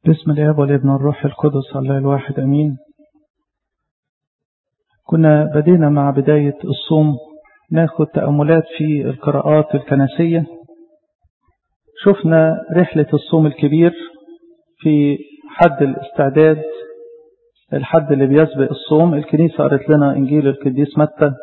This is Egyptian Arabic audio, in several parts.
بسم الاب والابن والروح القدس الله الواحد امين كنا بدينا مع بداية الصوم ناخد تأملات في القراءات الكنسية شفنا رحلة الصوم الكبير في حد الاستعداد الحد اللي بيسبق الصوم الكنيسة قرت لنا إنجيل القديس متى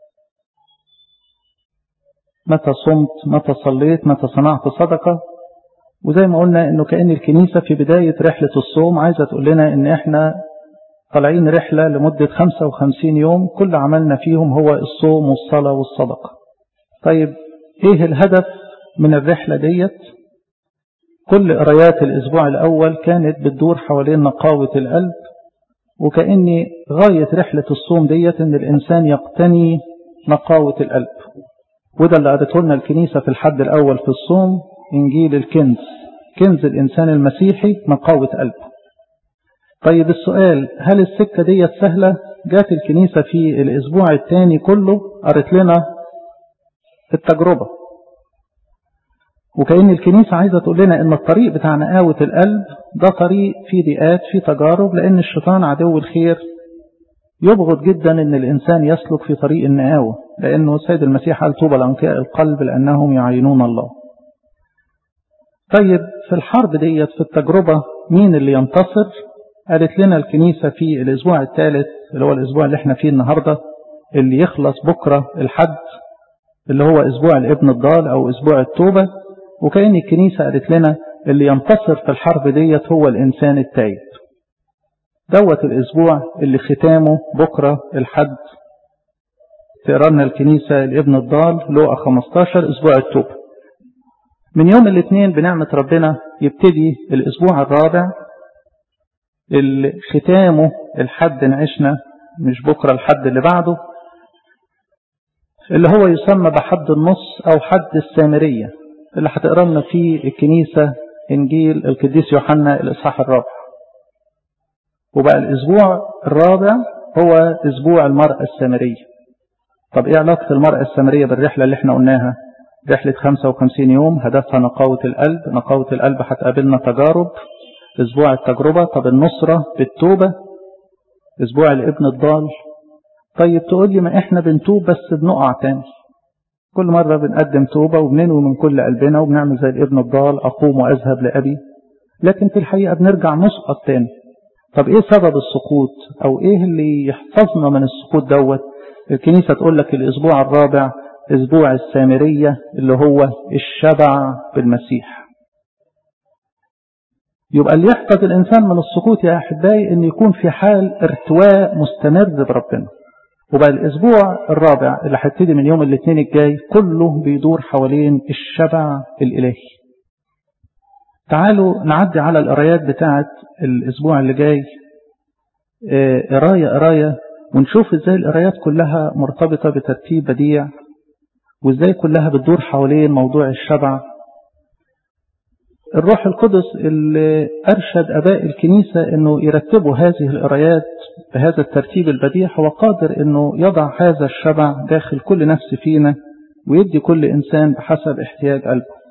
متى صمت متى صليت متى صنعت صدقة وزي ما قلنا انه كأن الكنيسة في بداية رحلة الصوم عايزة تقول لنا ان احنا طالعين رحلة لمدة 55 يوم كل عملنا فيهم هو الصوم والصلاة والصدقة طيب ايه الهدف من الرحلة ديت كل قرايات الاسبوع الاول كانت بتدور حوالين نقاوة القلب وكأن غاية رحلة الصوم ديت ان الانسان يقتني نقاوة القلب وده اللي قالته لنا الكنيسة في الحد الاول في الصوم إنجيل الكنز كنز الإنسان المسيحي نقاوة قلبه طيب السؤال هل السكة دي سهلة جات الكنيسة في الأسبوع الثاني كله قرت لنا التجربة وكأن الكنيسة عايزة تقول لنا إن الطريق بتاع نقاوة القلب ده طريق فيه ضيقات فيه تجارب لأن الشيطان عدو الخير يبغض جدا إن الإنسان يسلك في طريق النقاوة لأنه السيد المسيح قال طوبى لأنقياء القلب لأنهم يعينون الله طيب في الحرب ديت في التجربة مين اللي ينتصر قالت لنا الكنيسة في الأسبوع الثالث اللي هو الأسبوع اللي احنا فيه النهاردة اللي يخلص بكرة الحد اللي هو أسبوع الابن الضال أو أسبوع التوبة وكأن الكنيسة قالت لنا اللي ينتصر في الحرب ديت هو الإنسان التايب دوت الأسبوع اللي ختامه بكرة الحد تقرأ لنا الكنيسة الابن الضال لوقا 15 أسبوع التوبة من يوم الاثنين بنعمة ربنا يبتدي الأسبوع الرابع اللي ختامه الحد نعيشنا مش بكرة الحد اللي بعده اللي هو يسمى بحد النص أو حد السامرية اللي هتقرا لنا فيه الكنيسة إنجيل القديس يوحنا الإصحاح الرابع وبقى الأسبوع الرابع هو أسبوع المرأة السامرية طب إيه علاقة المرأة السامرية بالرحلة اللي احنا قلناها رحلة 55 يوم هدفها نقاوة القلب نقاوة القلب هتقابلنا تجارب أسبوع التجربة طب النصرة بالتوبة أسبوع الابن الضال طيب تقول لي ما إحنا بنتوب بس بنقع تاني كل مرة بنقدم توبة وبننوي من كل قلبنا وبنعمل زي الابن الضال أقوم وأذهب لأبي لكن في الحقيقة بنرجع نسقط تاني طب إيه سبب السقوط أو إيه اللي يحفظنا من السقوط دوت الكنيسة تقول لك الأسبوع الرابع أسبوع السامرية اللي هو الشبع بالمسيح يبقى اللي يحفظ الإنسان من السقوط يا أحبائي أن يكون في حال ارتواء مستمر بربنا وبقى الأسبوع الرابع اللي هيبتدي من يوم الاثنين الجاي كله بيدور حوالين الشبع الإلهي تعالوا نعدي على القرايات بتاعة الأسبوع اللي جاي قراية قراية ونشوف ازاي القرايات كلها مرتبطة بترتيب بديع وازاي كلها بتدور حوالين موضوع الشبع الروح القدس اللي أرشد أباء الكنيسة أنه يرتبوا هذه القرايات بهذا الترتيب البديع هو قادر أنه يضع هذا الشبع داخل كل نفس فينا ويدي كل إنسان بحسب احتياج قلبه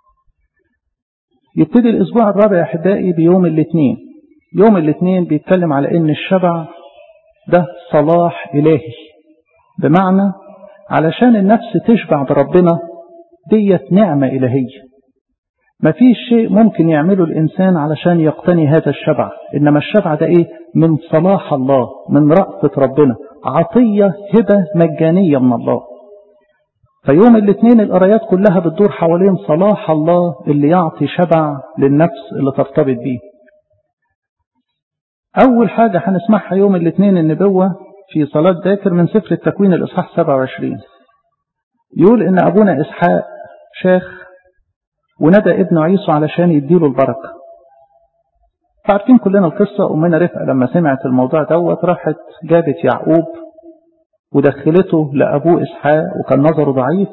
يبتدي الأسبوع الرابع يا أحبائي بيوم الاثنين يوم الاثنين بيتكلم على أن الشبع ده صلاح إلهي بمعنى علشان النفس تشبع بربنا ديت نعمة إلهية مفيش شيء ممكن يعمله الإنسان علشان يقتني هذا الشبع إنما الشبع ده إيه من صلاح الله من رأفة ربنا عطية هبة مجانية من الله فيوم الاثنين القرايات كلها بتدور حوالين صلاح الله اللي يعطي شبع للنفس اللي ترتبط بيه أول حاجة هنسمعها يوم الاثنين النبوة في صلاة ذاكر من سفر التكوين الإصحاح 27 يقول إن أبونا إسحاق شاخ وندى ابن عيسو علشان يديله البركة عارفين كلنا القصة أمنا رفقة لما سمعت الموضوع دوت راحت جابت يعقوب ودخلته لأبوه إسحاق وكان نظره ضعيف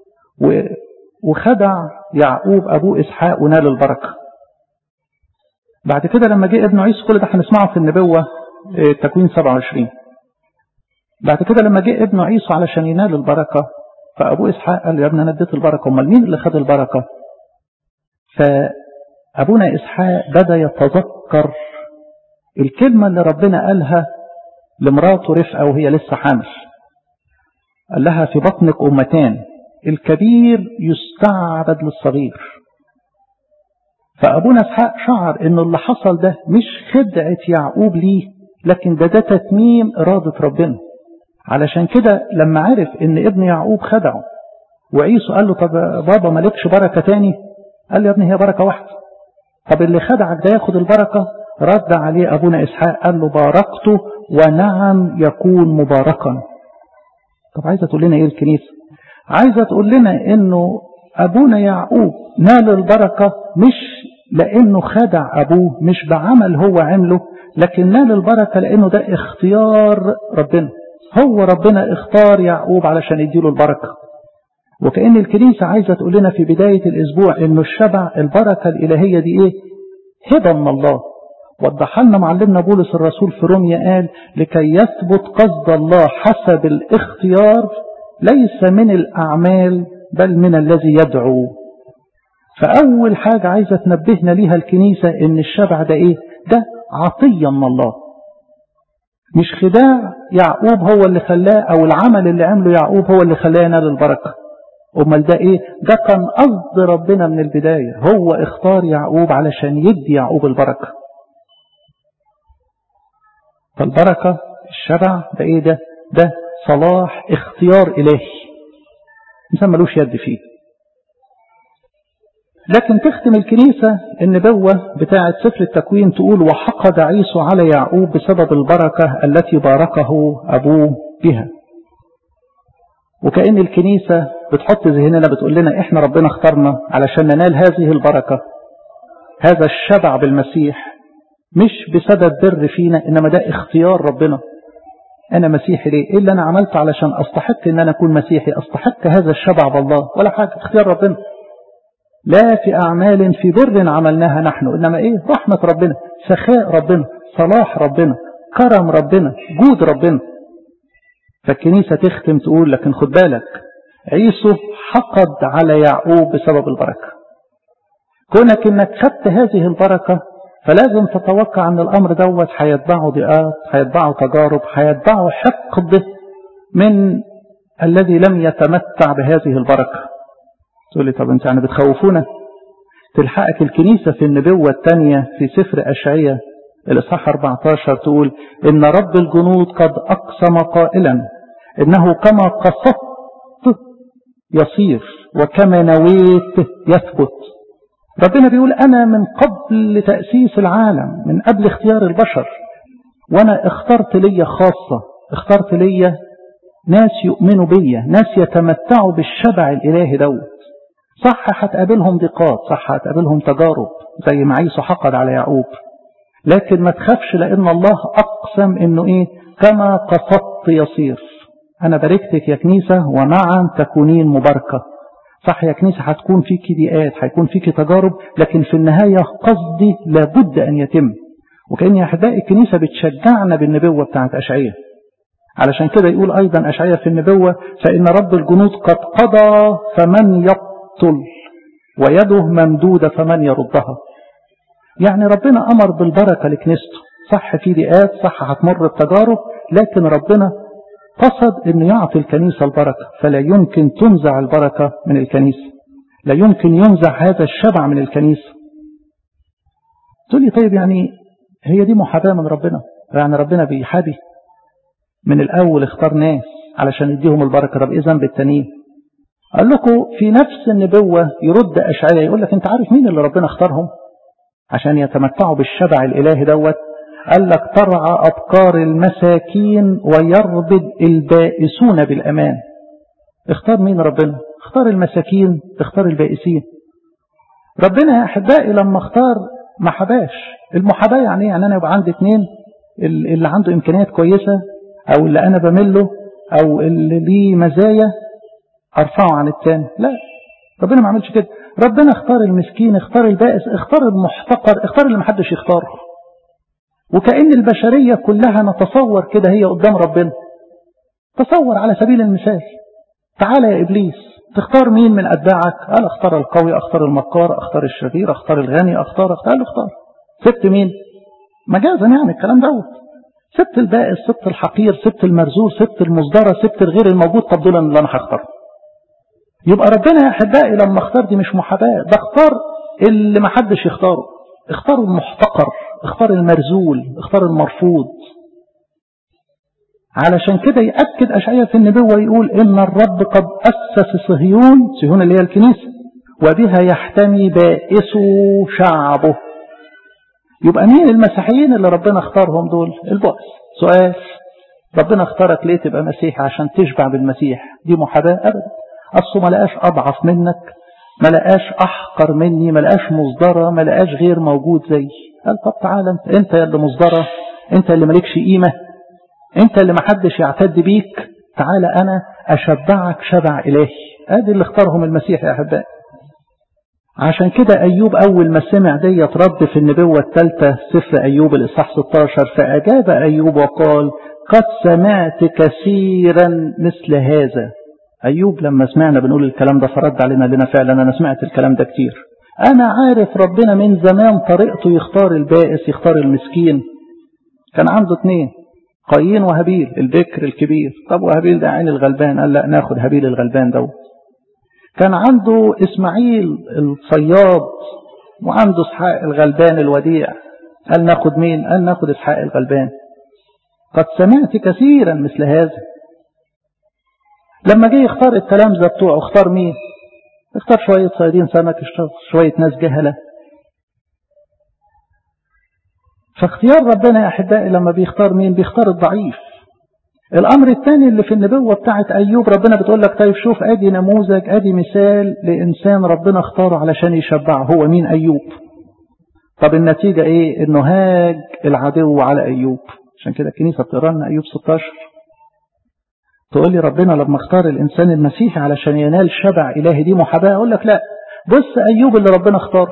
وخدع يعقوب أبوه إسحاق ونال البركة بعد كده لما جه ابن عيسو كل ده هنسمعه في النبوة التكوين 27 بعد كده لما جه ابن عيسو علشان ينال البركة فأبوه إسحاق قال يا ابني أنا اديت البركة أمال مين اللي خد البركة أبونا إسحاق بدأ يتذكر الكلمة اللي ربنا قالها لمراته رفقة وهي لسه حامل قال لها في بطنك أمتان الكبير يستعبد للصغير فأبونا إسحاق شعر إن اللي حصل ده مش خدعة يعقوب ليه لكن ده ده تتميم إرادة ربنا علشان كده لما عرف إن ابن يعقوب خدعه وعيسو قال له طب بابا مالكش بركة تاني قال له يا ابني هي بركة واحدة طب اللي خدعك ده ياخد البركة رد عليه أبونا إسحاق قال له باركته ونعم يكون مباركا طب عايزة تقول لنا إيه الكنيسة عايزة تقول لنا إنه أبونا يعقوب نال البركة مش لأنه خدع أبوه مش بعمل هو عمله لكن نال البركة لأنه ده اختيار ربنا هو ربنا اختار يعقوب علشان يديله البركة وكأن الكنيسة عايزة تقول لنا في بداية الأسبوع إنه الشبع البركة الإلهية دي إيه هبة من الله وضح لنا معلمنا بولس الرسول في روميا قال لكي يثبت قصد الله حسب الاختيار ليس من الأعمال بل من الذي يدعو فأول حاجة عايزة تنبهنا ليها الكنيسة إن الشبع ده إيه ده عطية من الله مش خداع يعقوب هو اللي خلاه أو العمل اللي عمله يعقوب هو اللي خلاه ينال البركة أمال ده إيه ده كان قصد ربنا من البداية هو اختار يعقوب علشان يدي يعقوب البركة فالبركة الشبع ده إيه ده ده صلاح اختيار إلهي إنسان ملوش يد فيه لكن تختم الكنيسة النبوة بتاعة سفر التكوين تقول وحقد عيسو على يعقوب بسبب البركة التي باركه أبوه بها وكأن الكنيسة بتحط ذهننا بتقول لنا احنا ربنا اخترنا علشان ننال هذه البركة هذا الشبع بالمسيح مش بسبب بر فينا انما ده اختيار ربنا انا مسيحي ليه ايه اللي انا عملته علشان استحق ان انا اكون مسيحي استحق هذا الشبع بالله ولا حاجة اختيار ربنا لا في أعمال في بر عملناها نحن إنما إيه رحمة ربنا سخاء ربنا صلاح ربنا كرم ربنا جود ربنا فالكنيسة تختم تقول لكن خد بالك عيسو حقد على يعقوب بسبب البركة كونك انك خدت هذه البركة فلازم تتوقع ان الامر دوت هيتبعه ضيقات هيتبعه تجارب هيتبعه حقد من الذي لم يتمتع بهذه البركه تقول لي طب انت يعني بتخوفونا تلحقك الكنيسة في النبوة الثانية في سفر أشعية الإصحاح 14 تقول إن رب الجنود قد أقسم قائلا إنه كما قصدت يصير وكما نويت يثبت ربنا بيقول أنا من قبل تأسيس العالم من قبل اختيار البشر وأنا اخترت لي خاصة اخترت لي ناس يؤمنوا بيا ناس يتمتعوا بالشبع الإلهي دوت صح هتقابلهم ضيقات صح هتقابلهم تجارب زي ما عيسو حقد على يعقوب لكن ما تخافش لأن الله أقسم إنه إيه كما قصدت يصير أنا باركتك يا كنيسة ومعا تكونين مباركة صح يا كنيسة هتكون فيك ضيقات هيكون فيك تجارب لكن في النهاية قصدي لابد أن يتم وكأن يا أحبائي الكنيسة بتشجعنا بالنبوة بتاعت أشعية علشان كده يقول أيضا أشعية في النبوة فإن رب الجنود قد قضى فمن يبقى يقتل ويده ممدودة فمن يردها يعني ربنا أمر بالبركة لكنيسته صح في ضيقات صح هتمر بتجارب لكن ربنا قصد أنه يعطي الكنيسة البركة فلا يمكن تنزع البركة من الكنيسة لا يمكن ينزع هذا الشبع من الكنيسة تقول لي طيب يعني هي دي محاباة من ربنا يعني ربنا بيحابي من الأول اختار ناس علشان يديهم البركة طب إيه ذنب التانيين قال لكم في نفس النبوة يرد أشعية يقول لك أنت عارف مين اللي ربنا اختارهم عشان يتمتعوا بالشبع الإلهي دوت قال لك ترعى أبكار المساكين ويربد البائسون بالأمان اختار مين ربنا اختار المساكين اختار البائسين ربنا يا أحبائي لما اختار ما حباش المحاباة يعني يعني أنا يبقى عندي اثنين اللي عنده إمكانيات كويسة أو اللي أنا بمله أو اللي ليه مزايا أرفعه عن التاني لا ربنا ما عملش كده ربنا اختار المسكين اختار البائس اختار المحتقر اختار اللي محدش يختاره وكأن البشرية كلها نتصور كده هي قدام ربنا تصور على سبيل المثال تعالى يا إبليس تختار مين من أتباعك قال اختار القوي اختار المكار اختار الشرير اختار الغني اختار اختار قال اختار سبت مين مجازا يعني الكلام دوت سبت البائس سبت الحقير سبت المرزول سبت المصدرة سبت الغير الموجود طب دول اللي انا هختار يبقى ربنا يا احبائي لما اختار دي مش محاباة ده اختار اللي ما حدش يختاره اختار المحتقر اختار المرزول اختار المرفوض علشان كده يأكد أشعية في النبوة يقول إن الرب قد أسس صهيون صهيون اللي هي الكنيسة وبها يحتمي بائس شعبه يبقى مين المسيحيين اللي ربنا اختارهم دول البؤس سؤال ربنا اختارك ليه تبقى مسيحي عشان تشبع بالمسيح دي محاباة أبدا أصله ما لقاش أضعف منك ما لقاش أحقر مني ما لقاش مصدرة ما لقاش غير موجود زي قال طب تعالى انت انت اللي مصدرة انت اللي مالكش قيمة انت اللي محدش يعتد بيك تعالى انا اشبعك شبع الهي ادي اللي اختارهم المسيح يا احبائي عشان كده ايوب اول ما سمع دي رد في النبوة الثالثة سفر ايوب الاصحاح 16 فاجاب ايوب وقال قد سمعت كثيرا مثل هذا ايوب لما سمعنا بنقول الكلام ده فرد علينا لنا فعلا انا سمعت الكلام ده كتير انا عارف ربنا من زمان طريقته يختار البائس يختار المسكين كان عنده اتنين قايين وهابيل البكر الكبير طب وهابيل ده عين الغلبان قال لا ناخد هابيل الغلبان ده كان عنده اسماعيل الصياد وعنده اسحاق الغلبان الوديع قال ناخد مين قال ناخد اسحاق الغلبان قد سمعت كثيرا مثل هذا لما جه يختار التلامذة بتوعه اختار مين اختار شوية صيادين سمك اختار شوية ناس جهلة فاختيار ربنا يا أحبائي لما بيختار مين بيختار الضعيف الأمر الثاني اللي في النبوة بتاعت أيوب ربنا بتقول لك طيب شوف أدي نموذج أدي مثال لإنسان ربنا اختاره علشان يشبعه هو مين أيوب طب النتيجة إيه إنه هاج العدو على أيوب عشان كده الكنيسة بتقرا لنا أيوب 16 تقول لي ربنا لما اختار الإنسان المسيحي علشان ينال شبع إلهي دي محاباة أقول لك لا بص أيوب اللي ربنا اختاره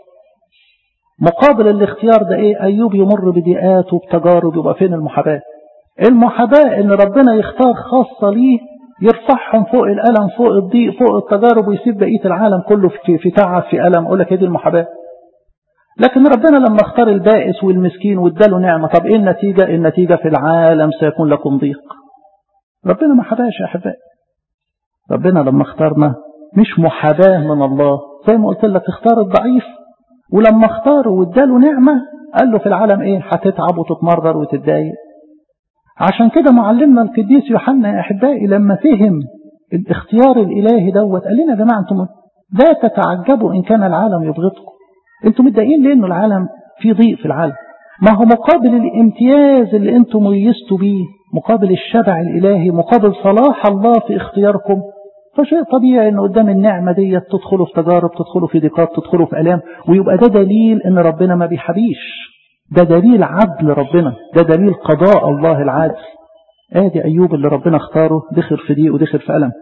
مقابل الاختيار ده ايه ايوب يمر بضيقات وبتجارب يبقى فين المحاباة المحاباة ان ربنا يختار خاصة ليه يرفعهم فوق الألم فوق الضيق فوق التجارب ويسيب بقية العالم كله في, في تعب في ألم أقول لك هي دي المحاباة لكن ربنا لما اختار البائس والمسكين واداله نعمة طب ايه النتيجة النتيجة في العالم سيكون لكم ضيق ربنا ما حباش يا أحبائي ربنا لما اختارنا مش محاباة من الله زي ما قلت لك اختار الضعيف ولما اختاره واداله نعمة قال له في العالم ايه هتتعب وتتمرر وتتضايق عشان كده معلمنا القديس يوحنا يا احبائي لما فهم الاختيار الالهي دوت قال لنا يا جماعه انتم لا تتعجبوا ان كان العالم يبغضكم انتم متضايقين ليه انه العالم في ضيق في العالم ما هو مقابل الامتياز اللي انتم ميزتوا بيه مقابل الشبع الالهي مقابل صلاح الله في اختياركم فشيء طبيعي ان قدام النعمة دي تدخلوا في تجارب تدخلوا في ضيقات تدخلوا في الام ويبقى ده دليل ان ربنا ما بيحبيش ده دليل عدل ربنا ده دليل قضاء الله العادل ادي ايوب اللي ربنا اختاره دخل في ضيق ودخل في الم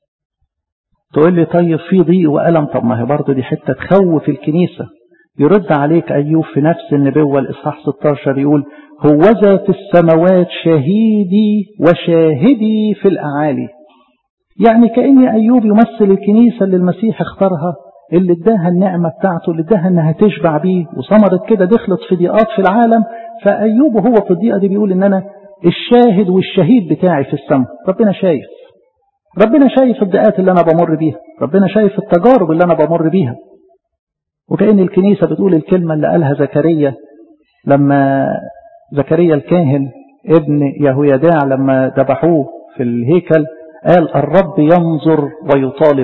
تقول لي طيب في ضيق والم طب ما هي برضه دي حته تخوف الكنيسه يرد عليك ايوب في نفس النبوه الاصحاح 16 يقول هوذا في السماوات شهيدي وشاهدي في الاعالي يعني كأن أيوب يمثل الكنيسة اللي المسيح اختارها اللي اداها النعمة بتاعته اللي اداها انها تشبع بيه وصمرت كده دخلت في ضيقات في العالم فأيوب وهو في الضيقة دي بيقول ان انا الشاهد والشهيد بتاعي في السماء ربنا شايف ربنا شايف الضيقات اللي انا بمر بيها ربنا شايف التجارب اللي انا بمر بيها وكأن الكنيسة بتقول الكلمة اللي قالها زكريا لما زكريا الكاهن ابن يهويداع لما ذبحوه في الهيكل قال الرب ينظر ويطالب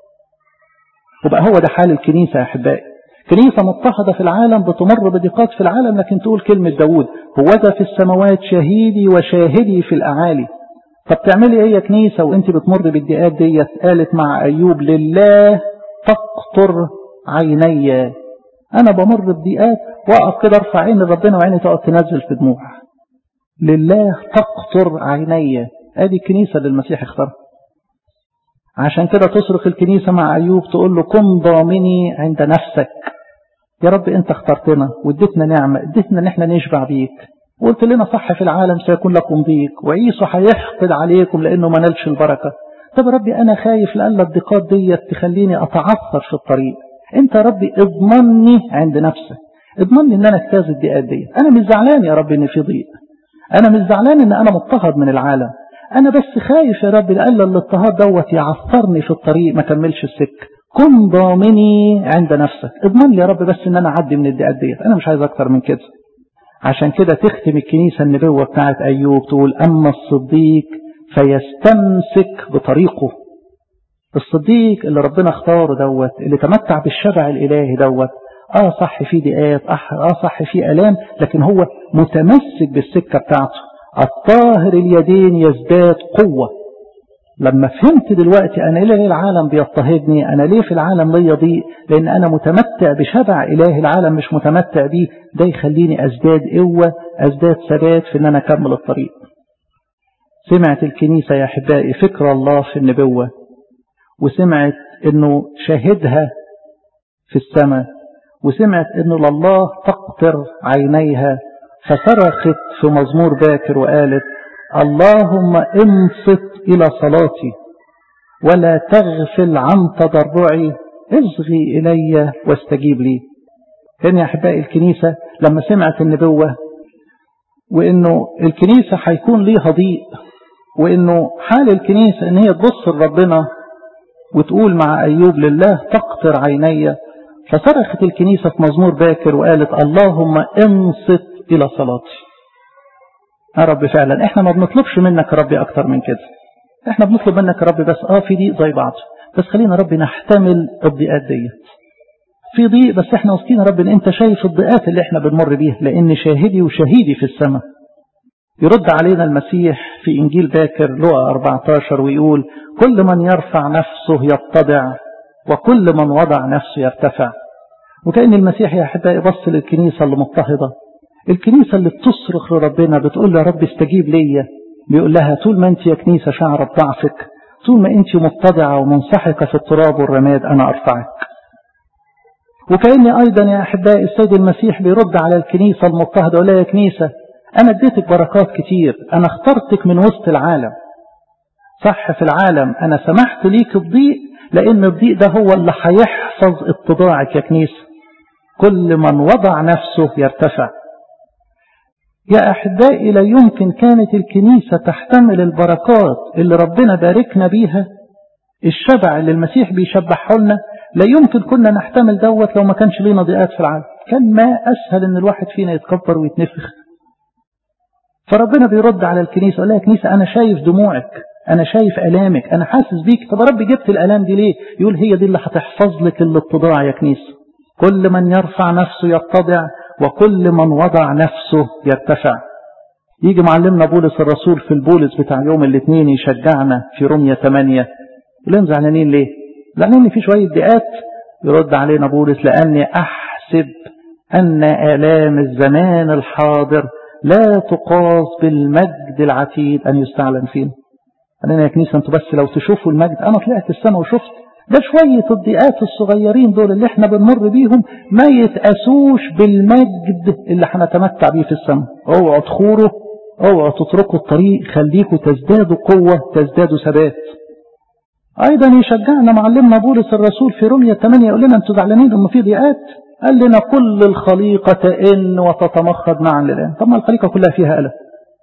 وبقى هو ده حال الكنيسة يا أحبائي كنيسة مضطهدة في العالم بتمر بضيقات في العالم لكن تقول كلمة داود هوذا في السماوات شهيدي وشاهدي في الأعالي طب تعملي ايه يا كنيسة وانت بتمر بالضيقات ديت قالت مع أيوب لله تقطر عيني أنا بمر بضيقات وأقف كده أرفع عيني لربنا وعيني تقعد تنزل في دموع لله تقطر عيني ادي الكنيسة اللي المسيح اختارها عشان كده تصرخ الكنيسة مع أيوب تقول له كن ضامني عند نفسك يا رب انت اخترتنا واديتنا نعمة اديتنا ان احنا نشبع بيك وقلت لنا صح في العالم سيكون لكم ضيق وعيسو هيحقد عليكم لانه ما نالش البركة طب يا ربي أنا خايف لألا الضيقات ديت تخليني أتعثر في الطريق أنت يا ربي اضمني عند نفسك اضمني ان انا اجتاز الضيقات دي انا مش زعلان يا رب ان في ضيق انا مش زعلان ان انا مضطهد من العالم انا بس خايف يا رب لألا الاضطهاد دوت يعثرني في الطريق ما كملش السكه كن ضامني عند نفسك اضمن لي يا رب بس ان انا اعدي من الضيقات ديت انا مش عايز اكتر من كده عشان كده تختم الكنيسة النبوة بتاعت أيوب تقول أما الصديق فيستمسك بطريقه الصديق اللي ربنا اختاره دوت اللي تمتع بالشبع الإلهي دوت اه صح في ضيقات اه صح في الام لكن هو متمسك بالسكه بتاعته الطاهر اليدين يزداد قوه لما فهمت دلوقتي انا ليه العالم بيضطهدني انا ليه في العالم ليا ضيق لان انا متمتع بشبع اله العالم مش متمتع بيه ده يخليني ازداد قوه ازداد ثبات في ان انا اكمل الطريق سمعت الكنيسه يا احبائي فكر الله في النبوه وسمعت انه شاهدها في السماء وسمعت انه لله تقطر عينيها فصرخت في مزمور باكر وقالت اللهم انصت الى صلاتي ولا تغفل عن تضرعي اصغي الي واستجيب لي كان يا احبائي الكنيسه لما سمعت النبوه وانه الكنيسه هيكون ليها ضيق وانه حال الكنيسه ان هي تبص لربنا وتقول مع ايوب لله تقطر عيني فصرخت الكنيسة في مزمور باكر وقالت اللهم انصت إلى صلاتي يا رب فعلا احنا ما بنطلبش منك يا ربي أكتر من كده احنا بنطلب منك يا رب بس اه في ضيق زي بعض بس خلينا ربي نحتمل الضيقات ديت في ضيق بس احنا واثقين يا رب ان انت شايف الضيقات اللي احنا بنمر بيها لان شاهدي وشهيدي في السماء يرد علينا المسيح في انجيل باكر لقى 14 ويقول كل من يرفع نفسه يتضع وكل من وضع نفسه يرتفع وكأن المسيح يا أحبائي بص للكنيسة اللي مضطهدة الكنيسة اللي بتصرخ لربنا بتقول يا رب استجيب ليا بيقول لها طول ما انت يا كنيسة شعر بضعفك طول ما انت متضعة ومنسحقة في التراب والرماد أنا أرفعك وكأني أيضا يا أحبائي السيد المسيح بيرد على الكنيسة المضطهدة ولا يا كنيسة أنا اديتك بركات كتير أنا اخترتك من وسط العالم صح في العالم أنا سمحت ليك بضيق لأن الضيق ده هو اللي هيحفظ اتضاعك يا كنيسة كل من وضع نفسه يرتفع يا أحبائي لا يمكن كانت الكنيسة تحتمل البركات اللي ربنا باركنا بيها الشبع اللي المسيح بيشبعه لنا لا يمكن كنا نحتمل دوت لو ما كانش لينا ضيقات في العالم كان ما أسهل إن الواحد فينا يتكبر ويتنفخ فربنا بيرد على الكنيسة يقول لها يا كنيسة أنا شايف دموعك أنا شايف ألامك أنا حاسس بيك طب يا رب جبت الألام دي ليه يقول هي دي اللي هتحفظ لك الاتضاع يا كنيسة كل من يرفع نفسه يتضع وكل من وضع نفسه يرتفع يجي معلمنا بولس الرسول في البولس بتاع يوم الاثنين يشجعنا في رمية 8 يقول لهم زعلانين ليه زعلانين في شوية ضيقات يرد علينا بولس لأني أحسب أن آلام الزمان الحاضر لا تقاس بالمجد العتيد أن يستعلن فينا قال يا كنيسة انتوا بس لو تشوفوا المجد أنا طلعت السماء وشفت ده شوية الضيقات الصغيرين دول اللي احنا بنمر بيهم ما يتقاسوش بالمجد اللي هنتمتع بيه في السماء اوعوا تخوروا اوعوا تتركوا الطريق خليكوا تزدادوا قوة تزدادوا ثبات ايضا يشجعنا معلمنا بولس الرسول في رمية 8 يقول لنا انتوا زعلانين ان في ضيقات قال لنا كل الخليقة تئن وتتمخض معا للآن طب ما الخليقة كلها فيها ألم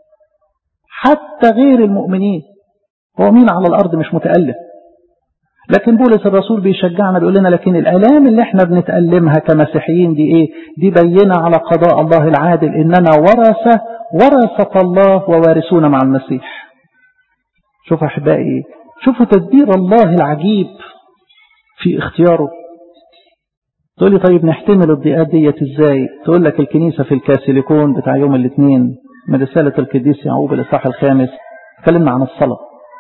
حتى غير المؤمنين هو مين على الأرض مش متألم لكن بولس الرسول بيشجعنا بيقول لنا لكن الآلام اللي احنا بنتألمها كمسيحيين دي ايه دي بينة على قضاء الله العادل اننا ورثة ورثة الله ووارثون مع المسيح شوفوا احبائي شوفوا تدبير الله العجيب في اختياره تقول لي طيب نحتمل الضيقات ديت ازاي تقول لك الكنيسة في الكاسيليكون بتاع يوم الاثنين من رسالة القديس يعقوب الإصحاح الخامس اتكلمنا عن الصلاة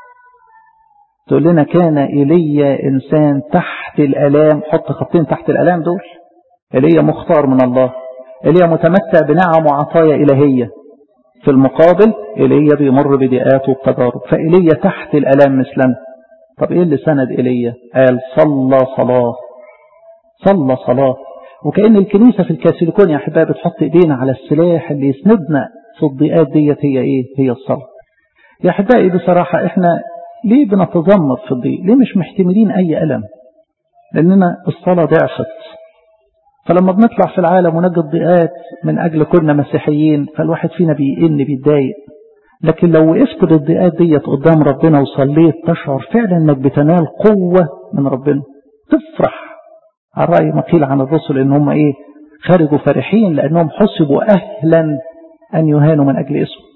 تقول لنا كان إيليا إنسان تحت الألام حط خطين تحت الألام دول إيليا مختار من الله إيليا متمتع بنعم وعطايا إلهية في المقابل إيليا بيمر بضيقات وبتجارب فإيليا تحت الألام مثلنا طب إيه اللي سند إيليا قال صلى صلاة صلى صلاة وكأن الكنيسة في الكاسيليكون يا أحبابي بتحط إيدينا على السلاح اللي يسندنا في الضيقات ديت هي إيه هي الصلاة يا أحبائي بصراحة إحنا ليه بنتذمر في الضيق ليه مش محتملين أي ألم لأننا الصلاة ضعفت فلما بنطلع في العالم ونجد ضيقات من أجل كنا مسيحيين فالواحد فينا بيئن بيتضايق لكن لو وقفت بالضيقات ديت قدام ربنا وصليت تشعر فعلا انك بتنال قوة من ربنا تفرح على رأي ما قيل عن الرسل ان هم ايه خرجوا فرحين لانهم حسبوا اهلا ان يهانوا من اجل اسمه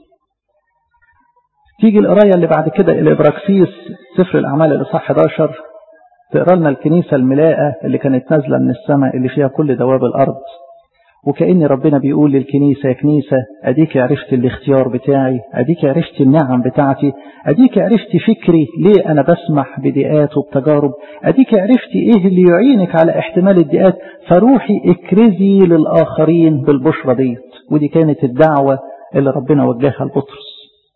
تيجي القراية اللي بعد كده الابراكسيس سفر الاعمال الاصحاح 11 تقرا لنا الكنيسة الملاءة اللي كانت نازلة من السماء اللي فيها كل دواب الارض وكأن ربنا بيقول للكنيسة يا كنيسة أديك عرفت الاختيار بتاعي أديك عرفت النعم بتاعتي أديك عرفت فكري ليه أنا بسمح بدقات وبتجارب أديك عرفت إيه اللي يعينك على احتمال الدقات فروحي اكرزي للآخرين بالبشرة ديت ودي كانت الدعوة اللي ربنا وجهها لبطرس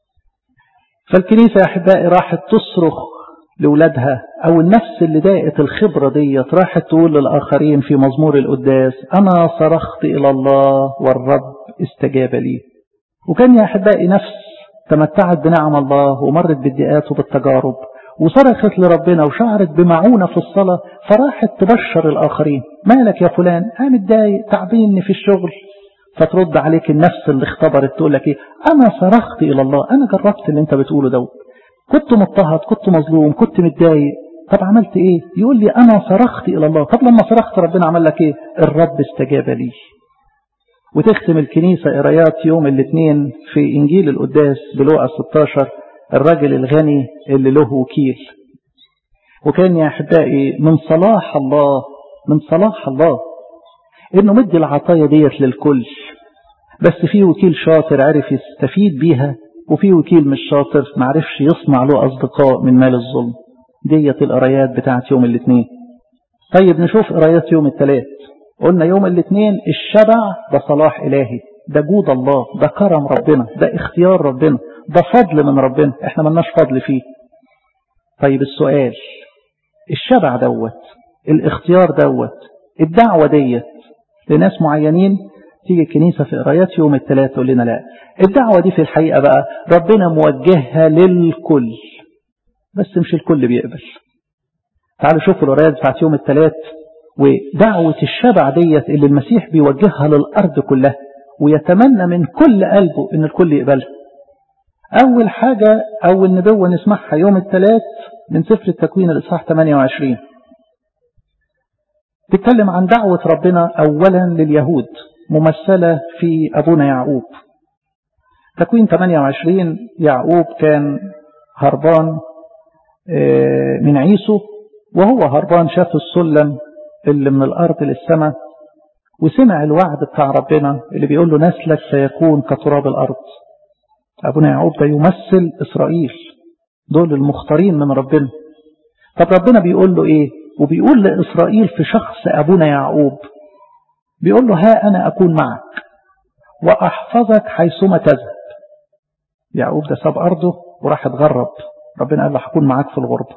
فالكنيسة يا أحبائي راحت تصرخ لولادها أو النفس اللي ضاقت الخبرة ديت راحت تقول للآخرين في مزمور القداس أنا صرخت إلى الله والرب استجاب لي وكان يا أحبائي نفس تمتعت بنعم الله ومرت بالدقات وبالتجارب وصرخت لربنا وشعرت بمعونة في الصلاة فراحت تبشر الآخرين مالك يا فلان أنا متضايق تعبيني في الشغل فترد عليك النفس اللي اختبرت تقول لك ايه انا صرخت الى الله انا جربت اللي انت بتقوله دوت كنت مضطهد كنت مظلوم كنت متضايق طب عملت ايه يقول لي انا صرخت الى الله طب لما صرخت ربنا عمل لك ايه الرب استجاب لي وتختم الكنيسة قرايات يوم الاثنين في انجيل القداس بلوقا 16 الرجل الغني اللي له وكيل وكان يا احبائي من صلاح الله من صلاح الله انه مدي العطايا ديت للكل بس في وكيل شاطر عرف يستفيد بيها وفي وكيل مش شاطر معرفش يصنع له أصدقاء من مال الظلم ديت القرايات بتاعت يوم الاثنين طيب نشوف قرايات يوم الثلاث قلنا يوم الاثنين الشبع ده صلاح إلهي ده جود الله ده كرم ربنا ده اختيار ربنا ده فضل من ربنا احنا ملناش فضل فيه طيب السؤال الشبع دوت الاختيار دوت الدعوة ديت لناس معينين تيجي الكنيسة في قرايات يوم الثلاث تقول لنا لا الدعوة دي في الحقيقة بقى ربنا موجهها للكل بس مش الكل بيقبل تعالوا شوفوا القرايات بتاعت يوم الثلاث ودعوة الشبع ديت اللي المسيح بيوجهها للأرض كلها ويتمنى من كل قلبه ان الكل يقبلها أول حاجة أول نبوة نسمعها يوم الثلاث من سفر التكوين الإصحاح 28 تتكلم عن دعوة ربنا أولا لليهود ممثلة في أبونا يعقوب تكوين 28 يعقوب كان هربان من عيسو وهو هربان شاف السلم اللي من الأرض للسماء وسمع الوعد بتاع ربنا اللي بيقول له نسلك سيكون كتراب الأرض أبونا يعقوب ده يمثل إسرائيل دول المختارين من ربنا طب ربنا بيقول له إيه وبيقول لإسرائيل في شخص أبونا يعقوب بيقول له ها أنا أكون معك وأحفظك حيثما تذهب يعقوب ده ساب أرضه وراح اتغرب ربنا قال له هكون معاك في الغربة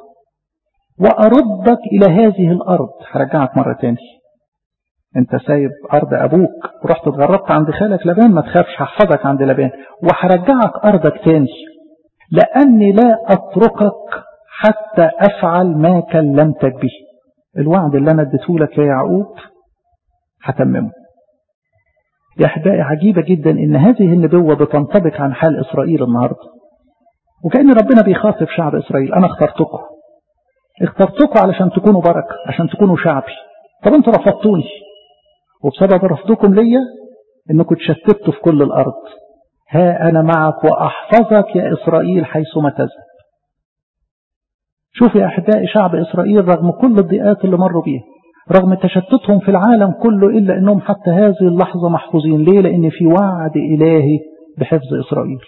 وأردك إلى هذه الأرض هرجعك مرة تاني انت سايب أرض أبوك ورحت اتغربت عند خالك لبان ما تخافش هحفظك عند لبان وهرجعك أرضك تاني لأني لا أتركك حتى أفعل ما كلمتك به الوعد اللي أنا اديته لك يا يعقوب هتممه يا أحبائي عجيبة جدا إن هذه النبوة بتنطبق عن حال إسرائيل النهاردة وكأن ربنا بيخاطب شعب إسرائيل أنا اخترتكم اخترتكم علشان تكونوا بركة عشان تكونوا شعبي طب انتوا رفضتوني وبسبب رفضكم ليا انكم تشتتوا في كل الأرض ها أنا معك وأحفظك يا إسرائيل حيثما تذهب شوف يا أحبائي شعب إسرائيل رغم كل الضيقات اللي مروا بيها رغم تشتتهم في العالم كله إلا أنهم حتى هذه اللحظة محفوظين ليه لأن في وعد إلهي بحفظ إسرائيل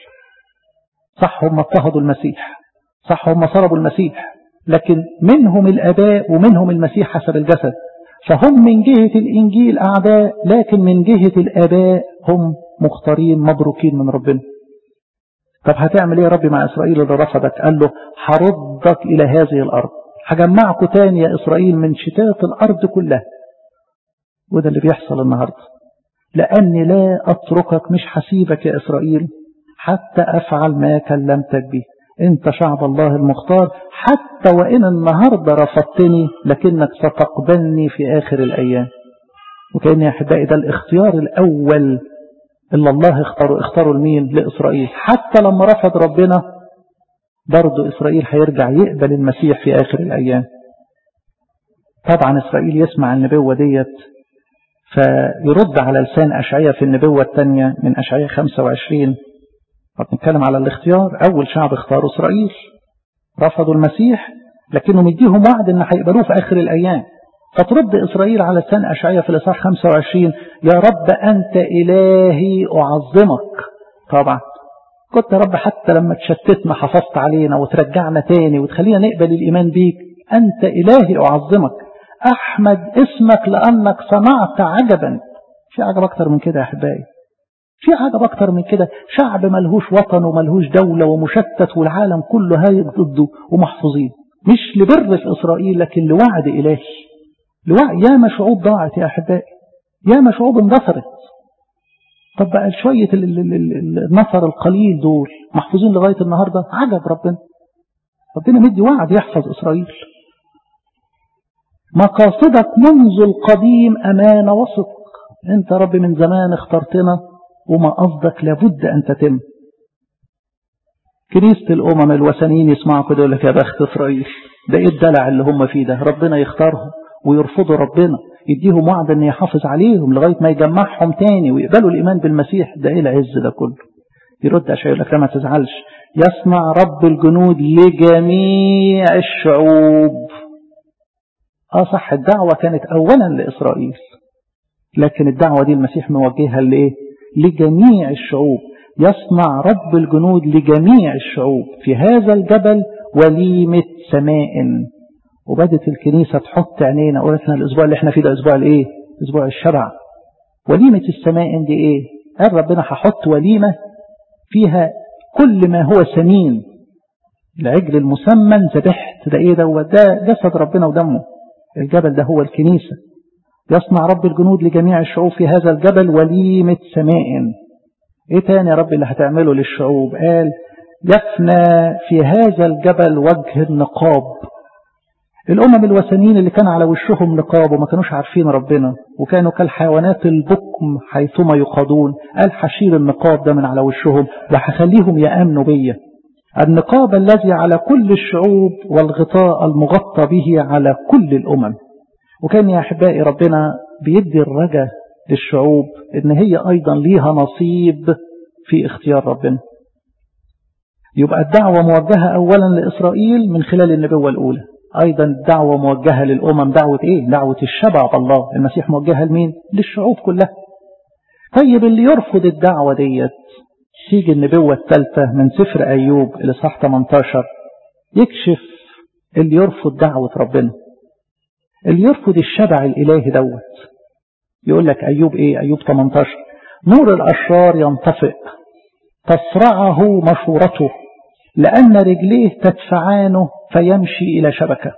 صح هم اضطهدوا المسيح صح هم صربوا المسيح لكن منهم الأباء ومنهم المسيح حسب الجسد فهم من جهة الإنجيل أعداء لكن من جهة الآباء هم مختارين مبروكين من ربنا طب هتعمل ايه يا ربي مع إسرائيل اللي رفضك قال له هردك إلى هذه الأرض هجمعكم تاني يا إسرائيل من شتات الأرض كلها وده اللي بيحصل النهاردة لأني لا أتركك مش حسيبك يا إسرائيل حتى أفعل ما كلمتك به انت شعب الله المختار حتى وان النهاردة رفضتني لكنك ستقبلني في اخر الايام وكأن يا احبائي ده الاختيار الاول اللي الله اختاره اختاره لمين لاسرائيل حتى لما رفض ربنا برضه اسرائيل هيرجع يقبل المسيح في اخر الايام طبعا اسرائيل يسمع النبوة ديت فيرد على لسان أشعية في النبوة الثانية من أشعية 25 بنتكلم على الاختيار أول شعب اختاروا إسرائيل رفضوا المسيح لكنه مديهم وعد ان هيقبلوه في آخر الأيام فترد إسرائيل على لسان أشعية في الإصحاح 25 يا رب أنت إلهي أعظمك طبعا كنت يا رب حتى لما تشتتنا حفظت علينا وترجعنا تاني وتخلينا نقبل الإيمان بيك أنت إلهي أعظمك أحمد اسمك لأنك صنعت عجبا في عجب أكتر من كده يا أحبائي في عجب أكتر من كده شعب ملهوش وطن وملهوش دولة ومشتت والعالم كله هايب ضده ومحفوظين مش لبر في إسرائيل لكن لوعد إلهي لوعد ياما شعوب ضاعت يا أحبائي ياما شعوب اندثرت طب بقى شوية النصر القليل دول محفوظين لغاية النهاردة عجب ربنا ربنا مدي وعد يحفظ إسرائيل مقاصدك منذ القديم أمانة وصدق أنت رب من زمان اخترتنا وما قصدك لابد أن تتم كنيسة الأمم الوثنيين يسمعوا كده يقول لك يا بخت إسرائيل ده إيه الدلع اللي هم فيه ده ربنا يختارهم ويرفضوا ربنا يديهم وعد أن يحافظ عليهم لغاية ما يجمعهم تاني ويقبلوا الإيمان بالمسيح ده إيه العز ده كله يرد عشان يقول لك لا ما تزعلش يصنع رب الجنود لجميع الشعوب اه صح الدعوة كانت اولا لاسرائيل لكن الدعوة دي المسيح موجهها لايه لجميع الشعوب يصنع رب الجنود لجميع الشعوب في هذا الجبل وليمة سماء وبدت الكنيسة تحط عينينا قلتنا الاسبوع اللي احنا فيه ده اسبوع الايه اسبوع الشبع وليمة السماء دي ايه قال ربنا هحط وليمة فيها كل ما هو سمين العجل المسمن ذبحت ده ايه ده ده جسد ربنا ودمه الجبل ده هو الكنيسة يصنع رب الجنود لجميع الشعوب في هذا الجبل وليمة سماء ايه تاني يا رب اللي هتعمله للشعوب قال يفنى في هذا الجبل وجه النقاب الأمم الوثنيين اللي كان على وشهم نقاب وما كانوش عارفين ربنا وكانوا كالحيوانات البكم حيثما يقادون قال حشيل النقاب ده من على وشهم وهخليهم يأمنوا بيا النقاب الذي على كل الشعوب والغطاء المغطى به على كل الأمم وكان يا أحبائي ربنا بيدي الرجاء للشعوب إن هي أيضا ليها نصيب في اختيار ربنا يبقى الدعوة موجهة أولا لإسرائيل من خلال النبوة الأولى أيضا الدعوة موجهة للأمم دعوة إيه؟ دعوة الشبع بالله المسيح موجهة لمين؟ للشعوب كلها طيب اللي يرفض الدعوة ديت تيجي النبوة الثالثة من سفر أيوب الإصحاح 18 يكشف اللي يرفض دعوة ربنا اللي يرفض الشبع الإلهي دوت يقول لك أيوب إيه أيوب 18 نور الأشرار ينطفئ تصرعه مشورته لأن رجليه تدفعانه فيمشي إلى شبكة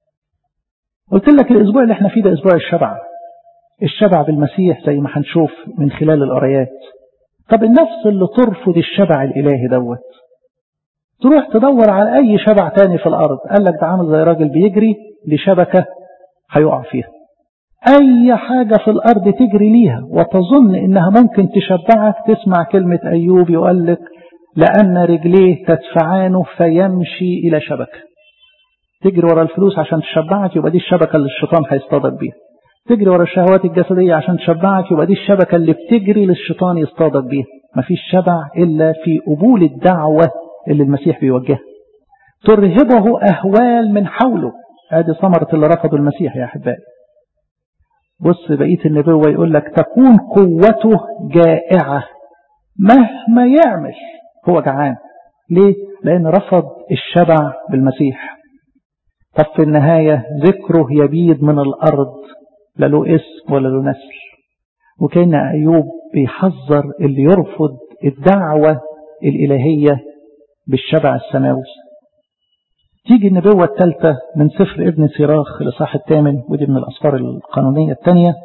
قلت لك الأسبوع اللي احنا فيه ده أسبوع الشبع الشبع بالمسيح زي ما هنشوف من خلال القرايات طب النفس اللي ترفض الشبع الإلهي دوت تروح تدور على أي شبع تاني في الأرض قال لك ده عامل زي راجل بيجري لشبكة هيقع فيها أي حاجة في الأرض تجري ليها وتظن إنها ممكن تشبعك تسمع كلمة أيوب يقول لك لأن رجليه تدفعانه فيمشي إلى شبكة تجري ورا الفلوس عشان تشبعك يبقى دي الشبكة اللي الشيطان هيصطادك بيها تجري ورا الشهوات الجسدية عشان تشبعك يبقى دي الشبكة اللي بتجري للشيطان يصطادك بيها مفيش شبع إلا في قبول الدعوة اللي المسيح بيوجهها ترهبه أهوال من حوله ادي ثمرة اللي رفضوا المسيح يا أحبائي بص بقية النبوة يقول لك تكون قوته جائعة مهما يعمل هو جعان ليه؟ لأن رفض الشبع بالمسيح طب في النهاية ذكره يبيد من الأرض لا له اسم ولا له نسل وكان أيوب بيحذر اللي يرفض الدعوة الإلهية بالشبع السماوي تيجي النبوة الثالثة من سفر ابن سيراخ الإصحاح الثامن ودي من الأسفار القانونية الثانية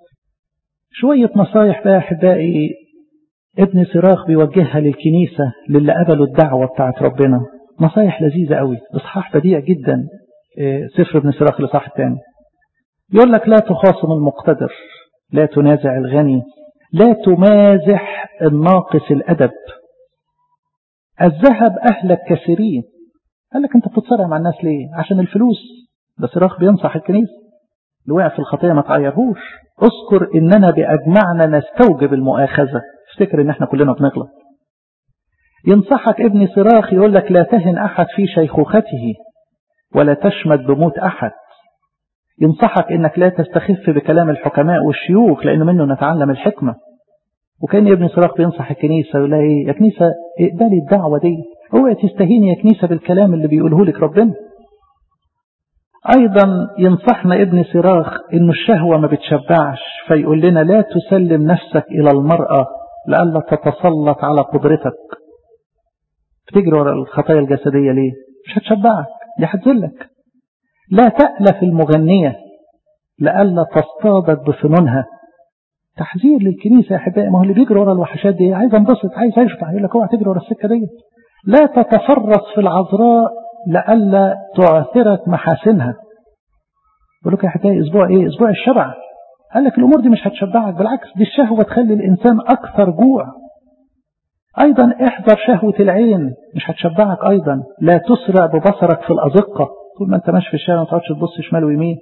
شوية نصايح بقى أحبائي ابن سيراخ بيوجهها للكنيسة للي قبلوا الدعوة بتاعت ربنا نصايح لذيذة قوي إصحاح بديع جدا سفر ابن سراخ الإصحاح الثاني يقول لك لا تخاصم المقتدر لا تنازع الغني لا تمازح الناقص الأدب الذهب أهلك كثيرين قال لك أنت بتتصارع مع الناس ليه عشان الفلوس ده صراخ بينصح الكنيسة اللي وقع في الخطية ما تعيرهوش اذكر إننا بأجمعنا نستوجب المؤاخذة افتكر إن احنا كلنا بنغلط ينصحك ابن صراخ يقول لك لا تهن أحد في شيخوخته ولا تشمت بموت أحد ينصحك انك لا تستخف بكلام الحكماء والشيوخ لان منه نتعلم الحكمة وكان ابن صراخ بينصح الكنيسة يقول لها ايه يا كنيسة اقبلي الدعوة دي اوعي تستهيني يا كنيسة بالكلام اللي بيقوله لك ربنا ايضا ينصحنا ابن صراخ انه الشهوة ما بتشبعش فيقول لنا لا تسلم نفسك الى المرأة لألا تتسلط على قدرتك بتجري ورا الخطايا الجسدية ليه مش هتشبعك دي هتذلك لا تألف المغنية لألا تصطادك بفنونها تحذير للكنيسة يا أحبائي ما هو اللي بيجري ورا الوحشات دي عايز انبسط عايز اشبع يقول لك اوعى تجري ورا السكة دي لا تتفرس في العذراء لألا تعثرك محاسنها يقول لك يا أحبائي أسبوع إيه أسبوع الشبع قال لك الأمور دي مش هتشبعك بالعكس دي الشهوة تخلي الإنسان أكثر جوع أيضا احذر شهوة العين مش هتشبعك أيضا لا تسرع ببصرك في الأزقة طول ما أنت ماشي في الشارع ما تقعدش تبص شمال ويمين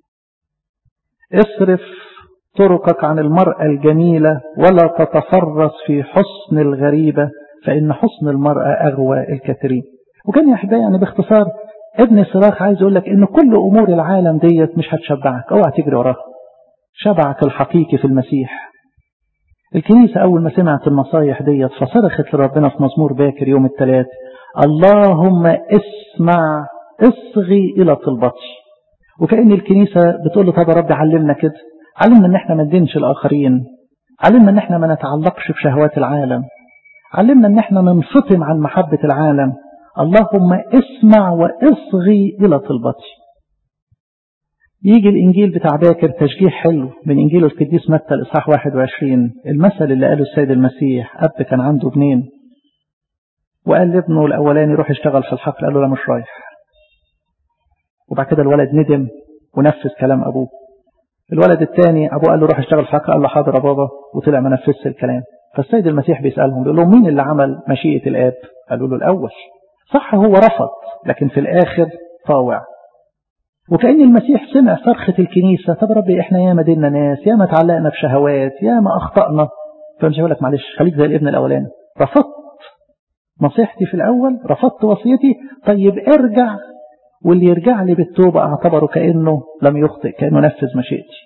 اصرف طرقك عن المرأة الجميلة ولا تتفرس في حسن الغريبة فإن حسن المرأة أغوى الكثيرين وكان يا أحبائي يعني باختصار ابن صراخ عايز يقول لك إن كل أمور العالم ديت مش هتشبعك اوعى تجري وراها شبعك الحقيقي في المسيح الكنيسة أول ما سمعت النصايح ديت فصرخت لربنا في مزمور باكر يوم الثلاث اللهم اسمع اصغي إلى طلبتي وكأن الكنيسة بتقول له طب يا رب علمنا كده علمنا ان احنا ما ندينش الآخرين علمنا ان احنا ما نتعلقش بشهوات العالم علمنا ان احنا ننفطم عن محبة العالم اللهم اسمع واصغي إلى طلبتي يجي الإنجيل بتاع باكر تشجيع حلو من إنجيل القديس متى الإصحاح 21 المثل اللي قاله السيد المسيح أب كان عنده ابنين وقال لابنه الأولاني روح اشتغل في الحقل قال له لا مش رايح وبعد كده الولد ندم ونفذ كلام أبوه الولد الثاني أبوه قال له روح اشتغل في الحقل قال له حاضر يا بابا وطلع ما نفذش الكلام فالسيد المسيح بيسألهم بيقول لهم مين اللي عمل مشيئة الآب قالوا له الأول صح هو رفض لكن في الآخر طاوع وكأن المسيح سمع صرخة الكنيسة طب ربي احنا ياما دينا ناس ياما تعلقنا بشهوات ياما أخطأنا فمش هقول لك معلش خليك زي الابن الأولاني رفضت نصيحتي في الأول رفضت وصيتي طيب ارجع واللي يرجع لي بالتوبة اعتبره كأنه لم يخطئ كأنه نفذ مشيئتي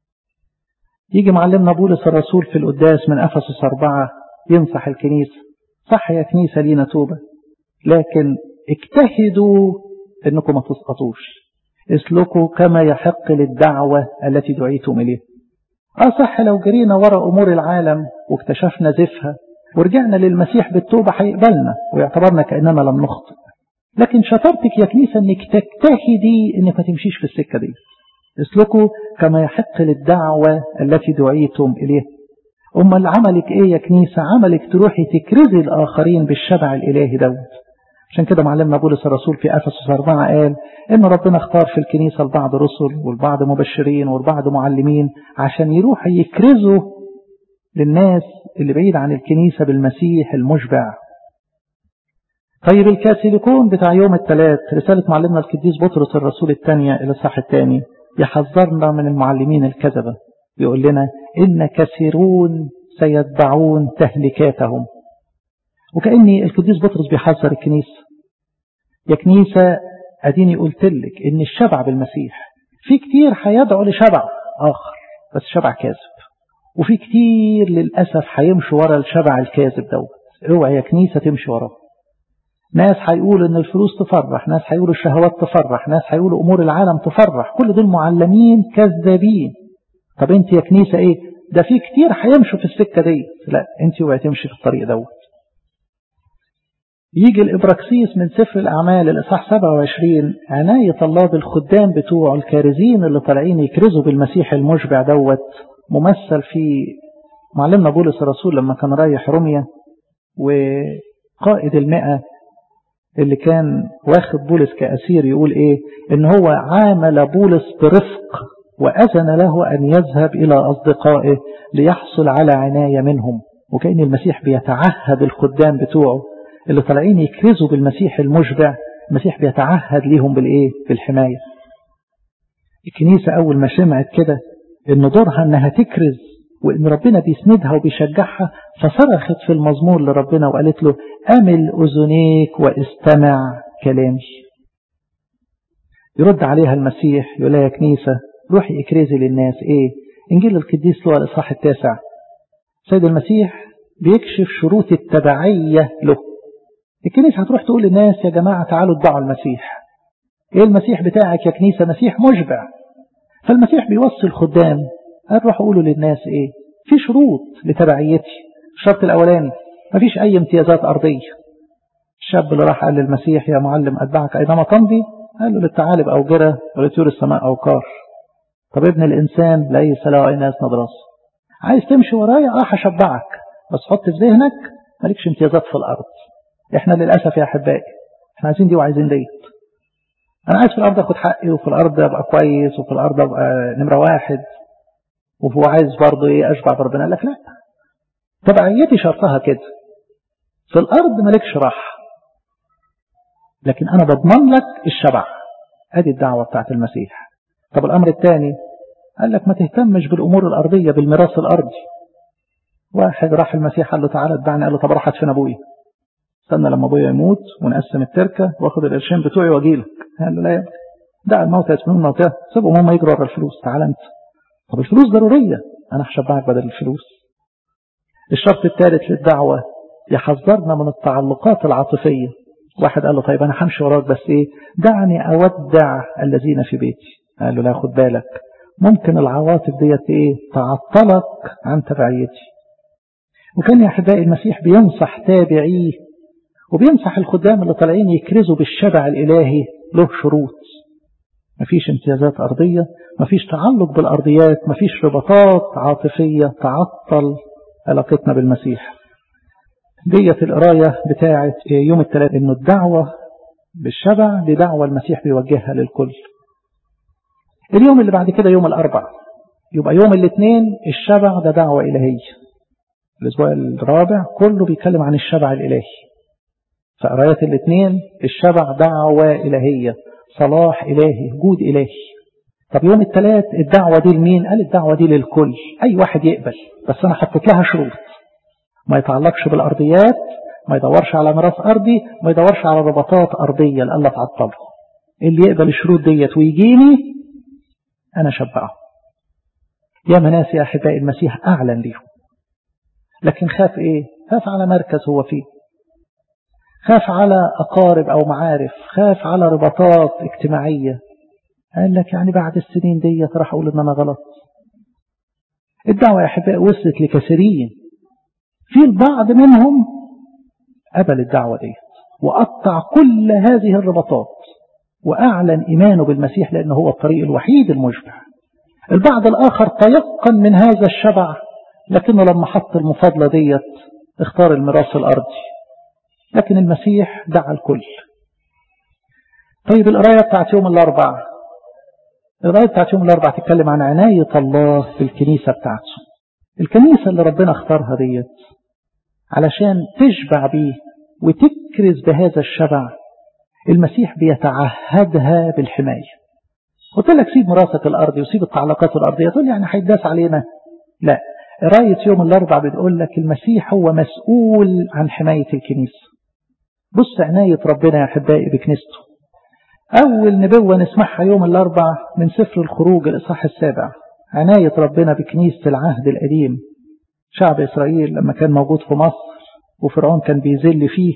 يجي معلمنا بولس الرسول في القداس من أفسس أربعة ينصح الكنيسة صح يا كنيسة لينا توبة لكن اجتهدوا انكم ما تسقطوش اسلكوا كما يحق للدعوة التي دعيتم إليه اه صح لو جرينا وراء أمور العالم واكتشفنا زفها ورجعنا للمسيح بالتوبة هيقبلنا ويعتبرنا كأننا لم نخطئ لكن شطارتك يا كنيسة انك تجتهدي انك ما تمشيش في السكة دي اسلكوا كما يحق للدعوة التي دعيتم إليه أما عملك إيه يا كنيسة عملك تروحي تكرزي الآخرين بالشبع الإلهي دوت عشان كده معلمنا بولس الرسول في أفسس أربعة قال إن ربنا اختار في الكنيسة البعض رسل والبعض مبشرين والبعض معلمين عشان يروحوا يكرزوا للناس اللي بعيد عن الكنيسة بالمسيح المشبع طيب الكاثوليكون بتاع يوم الثلاث رسالة معلمنا القديس بطرس الرسول الثانية إلى الصح الثاني يحذرنا من المعلمين الكذبة يقول لنا إن كثيرون سيتبعون تهلكاتهم وكأني القديس بطرس بيحذر الكنيسة يا كنيسة أديني قلت لك إن الشبع بالمسيح في كتير هيدعوا لشبع آخر بس شبع كاذب وفي كتير للأسف هيمشوا ورا الشبع الكاذب دوت اوعى يا كنيسة تمشي وراه ناس هيقولوا ان الفلوس تفرح ناس هيقولوا الشهوات تفرح ناس هيقولوا امور العالم تفرح كل دول معلمين كذابين طب انت يا كنيسة ايه ده في كتير هيمشوا في السكة دي لا انت اوعي تمشي في الطريق دوت يجي الإبراكسيس من سفر الأعمال الإصحاح 27 عناية الله بالخدام بتوعه الكارزين اللي طالعين يكرزوا بالمسيح المشبع دوت ممثل في معلمنا بولس الرسول لما كان رايح روميا وقائد المئة اللي كان واخد بولس كأسير يقول ايه ان هو عامل بولس برفق وأذن له أن يذهب إلى أصدقائه ليحصل على عناية منهم وكأن المسيح بيتعهد الخدام بتوعه اللي طالعين يكرزوا بالمسيح المشبع المسيح بيتعهد ليهم بالإيه بالحماية الكنيسة أول ما سمعت كده إن دورها إنها تكرز وإن ربنا بيسندها وبيشجعها فصرخت في المزمور لربنا وقالت له أمل أذنيك واستمع كلامي يرد عليها المسيح يقول لها يا كنيسة روحي اكرزي للناس ايه انجيل القديس له الاصحاح التاسع سيد المسيح بيكشف شروط التبعية له الكنيسة هتروح تقول للناس يا جماعة تعالوا اتبعوا المسيح ايه المسيح بتاعك يا كنيسة مسيح مشبع فالمسيح بيوصي الخدام هنروح اقولوا للناس ايه في شروط لتبعيتي الشرط الاولاني مفيش اي امتيازات ارضية الشاب اللي راح قال للمسيح يا معلم اتبعك اينما تمضي قال له للثعالب اوجرة ولطيور السماء اوقار طب ابن الإنسان ليس له أي ناس نضرس عايز تمشي ورايا اه هشبعك بس حط في ذهنك مالكش امتيازات في الأرض احنا للأسف يا أحبائي احنا عايزين دي وعايزين ديت أنا عايز في الأرض أخد حقي وفي الأرض أبقى كويس وفي الأرض أبقى نمرة واحد وهو عايز برضه إيه أشبع بربنا لك لا تبعيتي شرطها كده في الأرض مالكش راحة لكن أنا بضمن لك الشبع أدي الدعوة بتاعت المسيح طب الأمر الثاني قال لك ما تهتمش بالأمور الأرضية بالميراث الأرضي واحد راح المسيح قال له تعالى اتبعني قال له طب راح ادفن أبويا استنى لما أبويا يموت ونقسم التركة واخد القرشين بتوعي واجي لك قال له لا يا دع الموتى يسمعون الموتى سيبهم هم يجروا ورا الفلوس تعالى أنت طب الفلوس ضرورية أنا هشبعك بدل الفلوس الشرط الثالث للدعوة يحذرنا من التعلقات العاطفية واحد قال له طيب أنا همشي وراك بس إيه دعني أودع الذين في بيتي قال له لا خد بالك ممكن العواطف ديت ايه تعطلك عن تبعيتي وكان يا احبائي المسيح بينصح تابعيه وبينصح الخدام اللي طالعين يكرزوا بالشبع الالهي له شروط مفيش امتيازات ارضيه مفيش تعلق بالارضيات مفيش رباطات عاطفيه تعطل علاقتنا بالمسيح ديت القرايه بتاعه يوم الثلاث انه الدعوه بالشبع دي دعوه المسيح بيوجهها للكل اليوم اللي بعد كده يوم الأربع يبقى يوم الاثنين الشبع ده دعوة إلهية الأسبوع الرابع كله بيتكلم عن الشبع الإلهي فقراية الاثنين الشبع دعوة إلهية صلاح إلهي جود إلهي طب يوم الثلاث الدعوة دي لمين قال الدعوة دي للكل أي واحد يقبل بس أنا حطيت لها شروط ما يتعلقش بالأرضيات ما يدورش على ميراث أرضي ما يدورش على ربطات أرضية لألا تعطله اللي يقبل الشروط ديت ويجيني أنا شبعه يا مناس يا أحبائي المسيح أعلن ليهم لكن خاف إيه خاف على مركز هو فيه خاف على أقارب أو معارف خاف على رباطات اجتماعية قال لك يعني بعد السنين دي راح أقول إن أنا غلط الدعوة يا أحبائي وصلت لكثيرين في البعض منهم قبل الدعوة دي وقطع كل هذه الرباطات وأعلن إيمانه بالمسيح لأنه هو الطريق الوحيد المشبع البعض الآخر تيقن من هذا الشبع لكنه لما حط المفاضلة ديت اختار الميراث الأرضي لكن المسيح دعا الكل طيب القراية بتاعت يوم الأربع القراية بتاعت يوم الأربع تتكلم عن عناية الله في الكنيسة بتاعته الكنيسة اللي ربنا اختارها ديت علشان تشبع بيه وتكرز بهذا الشبع المسيح بيتعهدها بالحماية قلت لك سيب مراسة الأرض وسيب التعلقات الأرضية تقول يعني هيداس علينا لا قراية يوم الأربع بتقول لك المسيح هو مسؤول عن حماية الكنيسة بص عناية ربنا يا أحبائي بكنيسته أول نبوة نسمعها يوم الأربع من سفر الخروج الإصحاح السابع عناية ربنا بكنيسة العهد القديم شعب إسرائيل لما كان موجود في مصر وفرعون كان بيذل فيه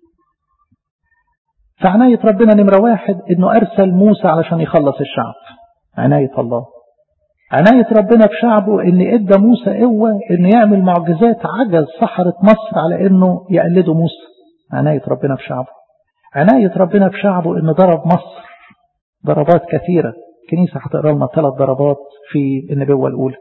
فعناية ربنا نمرة واحد انه ارسل موسى علشان يخلص الشعب عناية الله عناية ربنا بشعبه ان ادى موسى قوة انه يعمل معجزات عجز سحرة مصر على انه يقلدوا موسى عناية ربنا بشعبه عناية ربنا بشعبه انه ضرب مصر ضربات كثيرة الكنيسة هتقرا لنا ثلاث ضربات في النبوة الأولى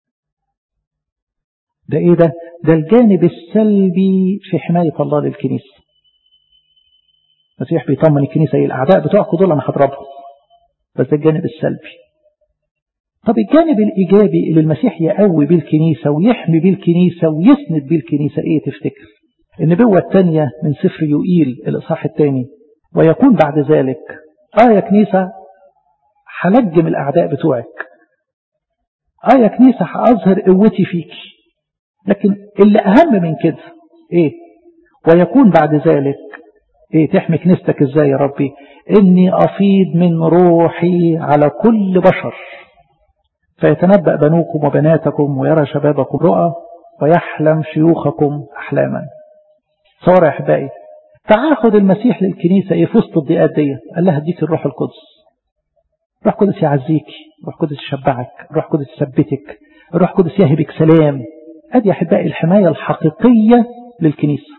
ده ايه ده؟ ده الجانب السلبي في حماية الله للكنيسة المسيح بيطمن الكنيسة ايه الأعداء بتوعكم دول أنا هضربهم بس ده الجانب السلبي طب الجانب الإيجابي اللي المسيح يقوي بيه الكنيسة ويحمي بيه الكنيسة ويسند بيه الكنيسة ايه تفتكر النبوة الثانية من سفر يوئيل الإصحاح الثاني ويكون بعد ذلك آه يا كنيسة هلجم الأعداء بتوعك آه يا كنيسة هأظهر قوتي فيك لكن اللي أهم من كده إيه ويكون بعد ذلك إيه تحمي كنيستك إزاي يا ربي إني أفيض من روحي على كل بشر فيتنبأ بنوكم وبناتكم ويرى شبابكم رؤى ويحلم شيوخكم أحلاما صور يا أحبائي تعاقد المسيح للكنيسة إيه في وسط الضيقات دي قال لها اديك الروح القدس روح قدس يعزيكي روح قدس يشبعك روح قدس يثبتك روح قدس يهبك سلام ادي يا احبائي الحمايه الحقيقيه للكنيسه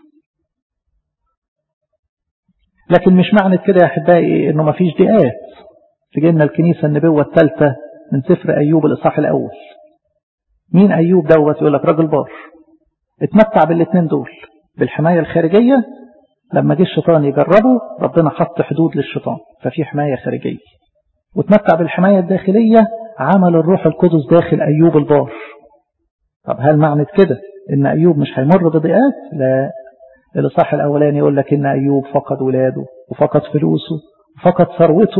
لكن مش معنى كده يا احبائي انه ما فيش ضيقات تجينا الكنيسه النبوه الثالثه من سفر ايوب الاصحاح الاول مين ايوب دوت يقول لك راجل بار اتمتع بالاثنين دول بالحمايه الخارجيه لما جه الشيطان يجربه ربنا حط حدود للشيطان ففي حمايه خارجيه وتمتع بالحماية الداخلية عمل الروح القدس داخل أيوب البار طب هل معنى كده إن أيوب مش هيمر بضيقات لا الإصحاح الأولاني يقول لك إن أيوب فقد ولاده وفقد فلوسه وفقد ثروته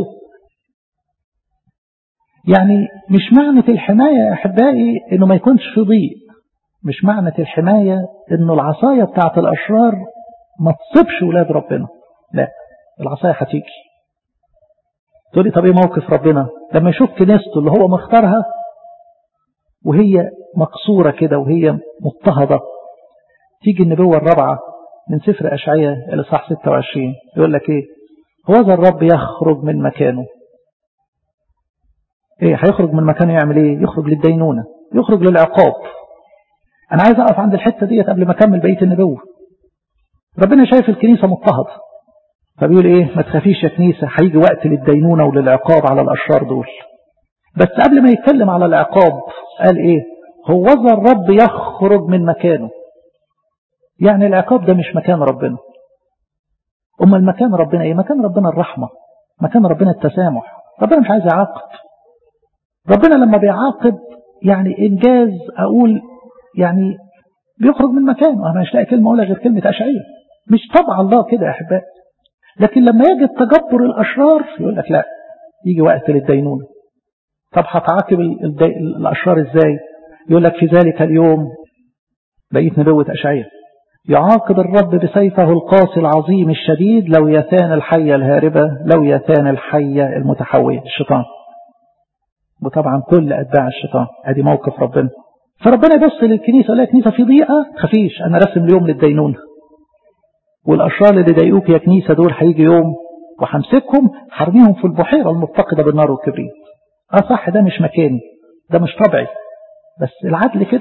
يعني مش معنى الحماية يا أحبائي إنه ما يكونش في ضيق مش معنى الحماية إنه العصاية بتاعت الأشرار ما تصيبش ولاد ربنا لا العصاية هتيجي تقول لي طب ايه موقف ربنا لما يشوف كنيسته اللي هو مختارها وهي مكسورة كده وهي مضطهدة تيجي النبوة الرابعة من سفر أشعية الإصحاح 26 يقول لك ايه هو ذا الرب يخرج من مكانه ايه هيخرج من مكانه يعمل ايه يخرج للدينونة يخرج للعقاب انا عايز اقف عند الحتة ديت قبل ما اكمل بقية النبوة ربنا شايف الكنيسة مضطهدة فبيقول ايه ما تخافيش يا كنيسة هيجي وقت للدينونة وللعقاب على الأشرار دول بس قبل ما يتكلم على العقاب قال ايه هو ذا الرب يخرج من مكانه يعني العقاب ده مش مكان ربنا أما المكان ربنا ايه مكان ربنا الرحمة مكان ربنا التسامح ربنا مش عايز يعاقب ربنا لما بيعاقب يعني إنجاز أقول يعني بيخرج من مكانه أنا مش لاقي كلمة أقولها غير كلمة أشعية مش طبع الله كده يا أحبائي لكن لما يجد تجبر الأشرار يقول لك لا يجي وقت للدينونة طب هتعاقب الأشرار إزاي يقول لك في ذلك اليوم بقيت نبوة أشعية يعاقب الرب بسيفه القاسي العظيم الشديد لو يثان الحية الهاربة لو يثان الحية المتحوية الشيطان وطبعا كل أتباع الشيطان ادي موقف ربنا فربنا يبص للكنيسة لا كنيسة في ضيقة خفيش أنا رسم اليوم للدينونة والأشرار اللي ضايقوك يا كنيسة دول هيجي يوم وهمسكهم حرميهم في البحيرة المفتقدة بالنار والكبريت اه صح ده مش مكاني ده مش طبعي بس العدل كده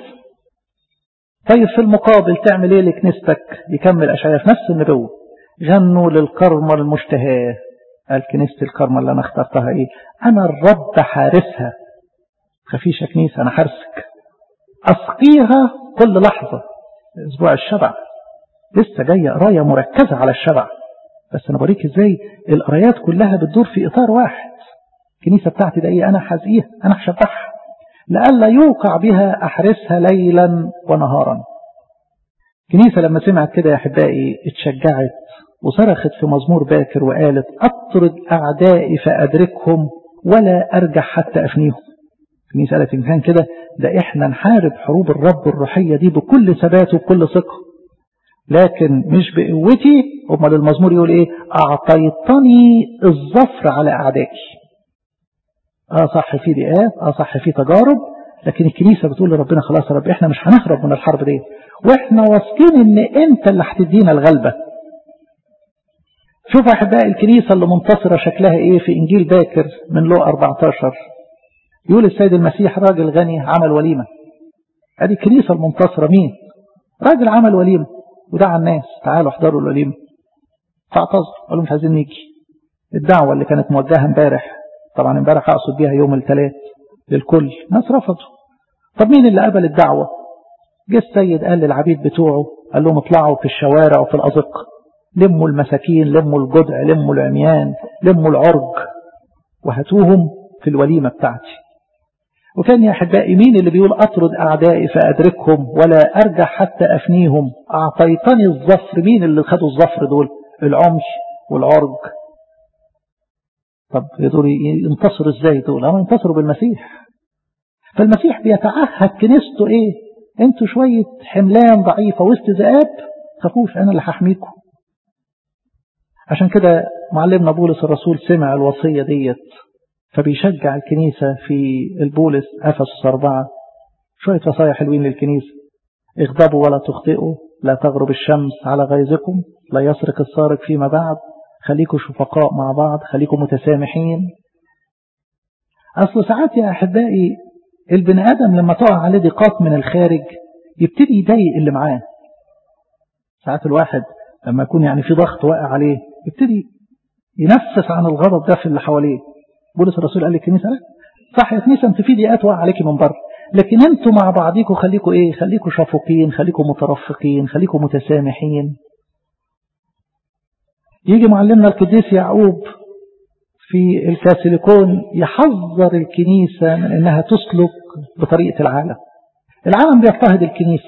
طيب في المقابل تعمل ايه لكنيستك يكمل أشعياء في نفس النبوة غنوا للكرمة المشتهاة قال كنيسة الكرمة اللي أنا اخترتها ايه أنا الرب حارسها خفيش يا كنيسة أنا حارسك أسقيها كل لحظة أسبوع الشبع لسه جاية قراية مركزة على الشبع بس أنا بوريك إزاي القرايات كلها بتدور في إطار واحد الكنيسة بتاعتي ده إيه أنا حزقيها أنا هشبعها لئلا يوقع بها أحرسها ليلا ونهارا كنيسة لما سمعت كده يا أحبائي اتشجعت وصرخت في مزمور باكر وقالت أطرد أعدائي فأدركهم ولا أرجع حتى أفنيهم كنيسة قالت إن كان كده ده إحنا نحارب حروب الرب الروحية دي بكل ثبات وبكل ثقة لكن مش بقوتي امال المزمور يقول ايه اعطيتني الظفر على اعدائي اه صح في ضيقات اه صح في تجارب لكن الكنيسة بتقول لربنا خلاص يا رب احنا مش هنهرب من الحرب دي واحنا واثقين ان انت اللي هتدينا الغلبة شوف احبائي الكنيسة اللي منتصرة شكلها ايه في انجيل باكر من لو 14 يقول السيد المسيح راجل غني عمل وليمة ادي الكنيسة المنتصرة مين راجل عمل وليمة ودعا الناس تعالوا احضروا الوليمة فاعتذر قالوا مش عايزين نيجي الدعوة اللي كانت موجهة امبارح طبعا امبارح اقصد بيها يوم الثلاث للكل ناس رفضوا طب مين اللي قبل الدعوة جه السيد قال للعبيد بتوعه قال لهم اطلعوا في الشوارع وفي الأزقة لموا المساكين لموا الجدع لموا العميان لموا العرج وهاتوهم في الوليمة بتاعتي وكان يا أحبائي مين اللي بيقول أطرد أعدائي فأدركهم ولا أرجع حتى أفنيهم أعطيتني الظفر مين اللي خدوا الظفر دول العمش والعرج طب دول ينتصروا ازاي دول هم ينتصروا بالمسيح فالمسيح بيتعهد كنيسته ايه انتوا شوية حملان ضعيفة وسط ذئاب خافوش انا اللي هحميكم عشان كده معلمنا بولس الرسول سمع الوصية ديت فبيشجع الكنيسة في البولس أفسس أربعة شوية وصايا حلوين للكنيسة اغضبوا ولا تخطئوا لا تغرب الشمس على غيظكم لا يسرق السارق فيما بعد خليكم شفقاء مع بعض خليكم متسامحين أصل ساعات يا أحبائي البني آدم لما تقع عليه ضيقات من الخارج يبتدي يضايق اللي معاه ساعات الواحد لما يكون يعني في ضغط واقع عليه يبتدي ينفس عن الغضب ده في اللي حواليه بولس الرسول قال للكنيسة لا صح يا كنيسة انت في ضيقات واقع عليكي من بره لكن انتوا مع بعضيكم خليكم ايه خليكم شفوقين خليكم مترفقين خليكم متسامحين يجي معلمنا القديس يعقوب في الكاسيليكون يحذر الكنيسة من انها تسلك بطريقة العالم العالم بيضطهد الكنيسة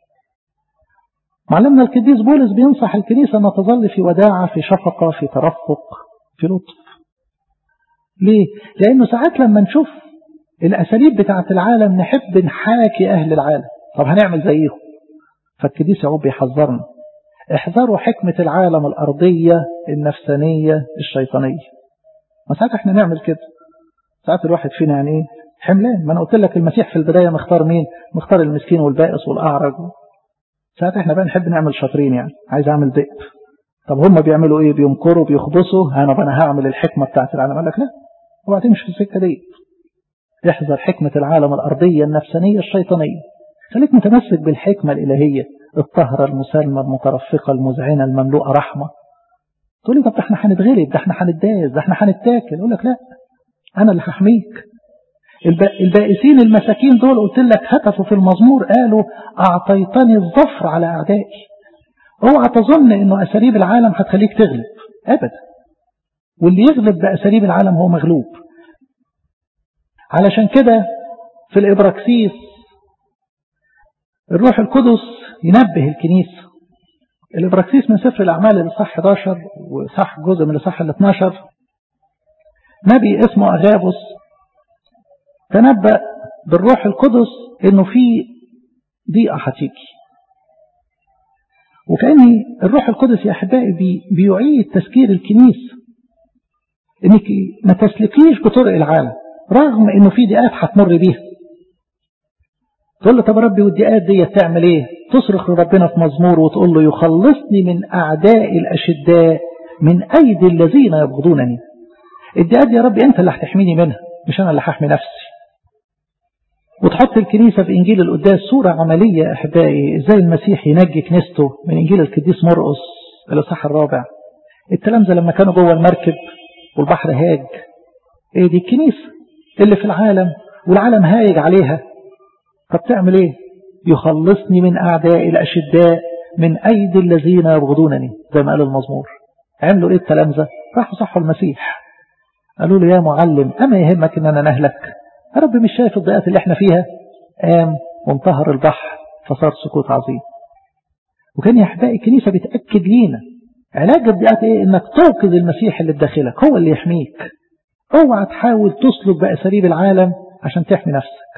معلمنا القديس بولس بينصح الكنيسة أن تظل في وداعة في شفقة في ترفق في لطف ليه؟ لأنه ساعات لما نشوف الأساليب بتاعة العالم نحب نحاكي أهل العالم طب هنعمل زيهم فالقديس يعقوب بيحذرنا احذروا حكمة العالم الأرضية النفسانية الشيطانية ما ساعات احنا نعمل كده ساعات الواحد فينا يعني ايه حملان ما انا قلت لك المسيح في البداية مختار مين مختار المسكين والبائس والأعرج ساعات احنا بقى نحب نعمل شاطرين يعني عايز اعمل ذئب طب هم بيعملوا ايه بيمكروا بيخبصوا انا انا هعمل الحكمة بتاعت العالم قال لك لا اوعى تمشي في السكة دي احذر حكمة العالم الأرضية النفسانية الشيطانية خليك متمسك بالحكمة الإلهية الطهرة المسالمة المترفقة المذعنة المملوءة رحمة تقول لي طب ده احنا هنتغلب ده احنا هنتداس ده احنا هنتاكل اقول لك لا انا اللي هحميك البائسين المساكين دول قلت لك هتفوا في المزمور قالوا اعطيتني الظفر على اعدائي اوعى تظن انه اساليب العالم هتخليك تغلب ابدا واللي يغلب باساليب العالم هو مغلوب علشان كده في الابراكسيس الروح القدس ينبه الكنيسة الابراكسيس من سفر الأعمال الإصحاح 11 وصح جزء من الإصحاح ال 12 نبي اسمه أغابوس تنبأ بالروح القدس إنه في ضيقة هتيجي وكأن الروح القدس يا أحبائي بي بيعيد تذكير الكنيسة إنك ما تسلكيش بطرق العالم رغم إنه في ضيقات هتمر بيها تقول له طب ربي والضيقات دي تعمل ايه تصرخ لربنا في مزمور وتقول له يخلصني من اعداء الاشداء من ايدي الذين يبغضونني الضيقات دي يا ربي انت اللي هتحميني منها مش انا اللي هحمي نفسي وتحط الكنيسة في إنجيل القداس صورة عملية أحبائي إزاي المسيح ينجي كنيسته من إنجيل القديس مرقس الإصحاح الرابع التلامذة لما كانوا جوه المركب والبحر هاج إيه دي الكنيسة اللي في العالم والعالم هايج عليها طب تعمل ايه يخلصني من اعداء الاشداء من ايدي الذين يبغضونني زي ما قال المزمور عملوا ايه التلامذة راحوا صحوا المسيح قالوا له يا معلم اما يهمك ان انا نهلك يا رب مش شايف الضيقات اللي احنا فيها قام وانتهر البحر فصار سكوت عظيم وكان يا احبائي الكنيسة بتأكد لينا علاج الضيقات ايه انك توقظ المسيح اللي بداخلك هو اللي يحميك اوعى تحاول تسلك بأساليب العالم عشان تحمي نفسك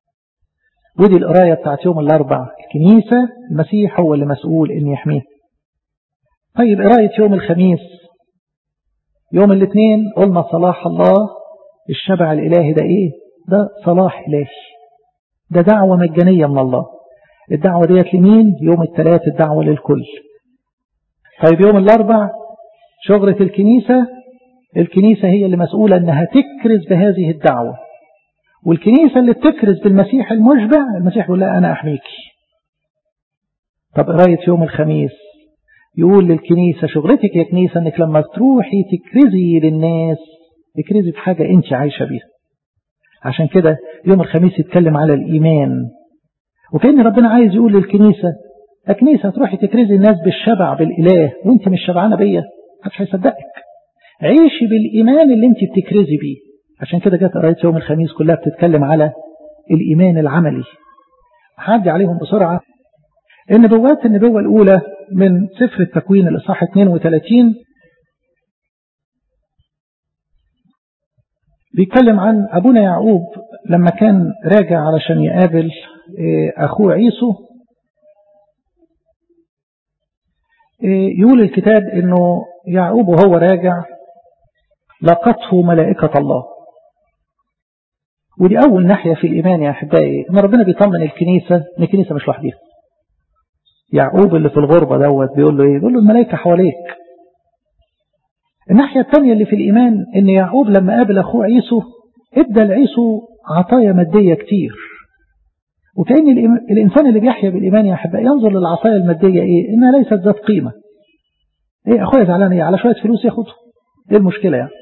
ودي القراية بتاعت يوم الأربع الكنيسة المسيح هو اللي مسؤول إن يحميه طيب قراية يوم الخميس يوم الاثنين قلنا صلاح الله الشبع الإلهي ده إيه ده صلاح إلهي ده دعوة مجانية من الله الدعوة ديت لمين يوم الثلاث الدعوة للكل طيب يوم الأربع شغلة الكنيسة الكنيسة هي اللي مسؤولة أنها تكرز بهذه الدعوة والكنيسة اللي بتكرز بالمسيح المشبع المسيح يقول لا أنا أحميكي طب قراية يوم الخميس يقول للكنيسة شغلتك يا كنيسة أنك لما تروحي تكرزي للناس تكرزي بحاجة أنت عايشة بيها عشان كده يوم الخميس يتكلم على الإيمان وكأن ربنا عايز يقول للكنيسة كنيسة تروحي تكرزي الناس بالشبع بالإله وانت مش شبعانة بيا محدش هيصدقك عيشي بالإيمان اللي انت بتكرزي بيه عشان كده جت قراية يوم الخميس كلها بتتكلم على الإيمان العملي هعدي عليهم بسرعة النبوات النبوة الأولى من سفر التكوين الإصحاح 32 بيتكلم عن أبونا يعقوب لما كان راجع علشان يقابل أخوه عيسو يقول الكتاب أنه يعقوب وهو راجع لقته ملائكة الله ودي أول ناحية في الإيمان يا أحبائي إن ربنا بيطمن الكنيسة إن الكنيسة مش لوحديها يعقوب اللي في الغربة دوت بيقول له إيه بيقول له الملائكة حواليك الناحية الثانية اللي في الإيمان إن يعقوب لما قابل أخوه عيسو ادى لعيسو عطايا مادية كتير وكأن الإنسان اللي بيحيا بالإيمان يا أحبائي ينظر للعطايا المادية إيه إنها ليست ذات قيمة إيه أخويا زعلان إيه على شوية فلوس ياخدهم إيه المشكلة يعني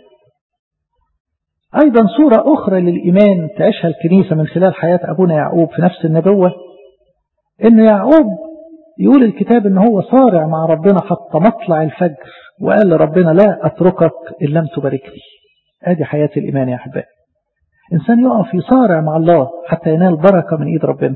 أيضا صورة أخرى للإيمان تعيشها الكنيسة من خلال حياة أبونا يعقوب في نفس النبوة إن يعقوب يقول الكتاب إن هو صارع مع ربنا حتى مطلع الفجر وقال لربنا لا أتركك إن لم تباركني هذه حياة الإيمان يا أحبائي إنسان يقف يصارع مع الله حتى ينال بركة من إيد ربنا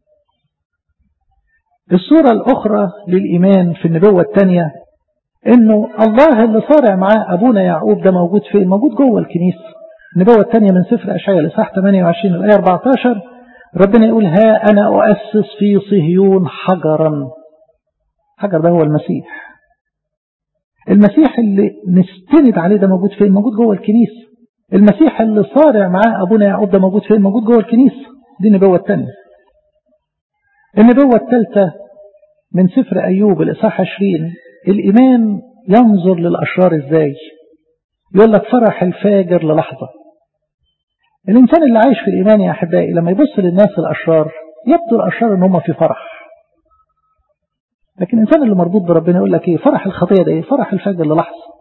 الصورة الأخرى للإيمان في النبوة الثانية إنه الله اللي صارع معاه أبونا يعقوب ده موجود فين موجود جوه الكنيسة النبوة الثانية من سفر أشعياء الإصحاح 28 الآية 14 ربنا يقول ها أنا أؤسس في صهيون حجرا حجر ده هو المسيح المسيح اللي نستند عليه ده موجود فين موجود جوه الكنيسة المسيح اللي صارع معاه أبونا يعقوب ده موجود فين موجود جوه الكنيسة دي النبوة الثانية النبوة الثالثة من سفر أيوب الإصحاح 20 الإيمان ينظر للأشرار إزاي يقول لك فرح الفاجر للحظة الإنسان اللي عايش في الإيمان يا أحبائي لما يبص للناس الأشرار يبدو الأشرار إن هم في فرح لكن الإنسان اللي مربوط بربنا يقول لك إيه فرح الخطية ده إيه فرح الفجر للحظة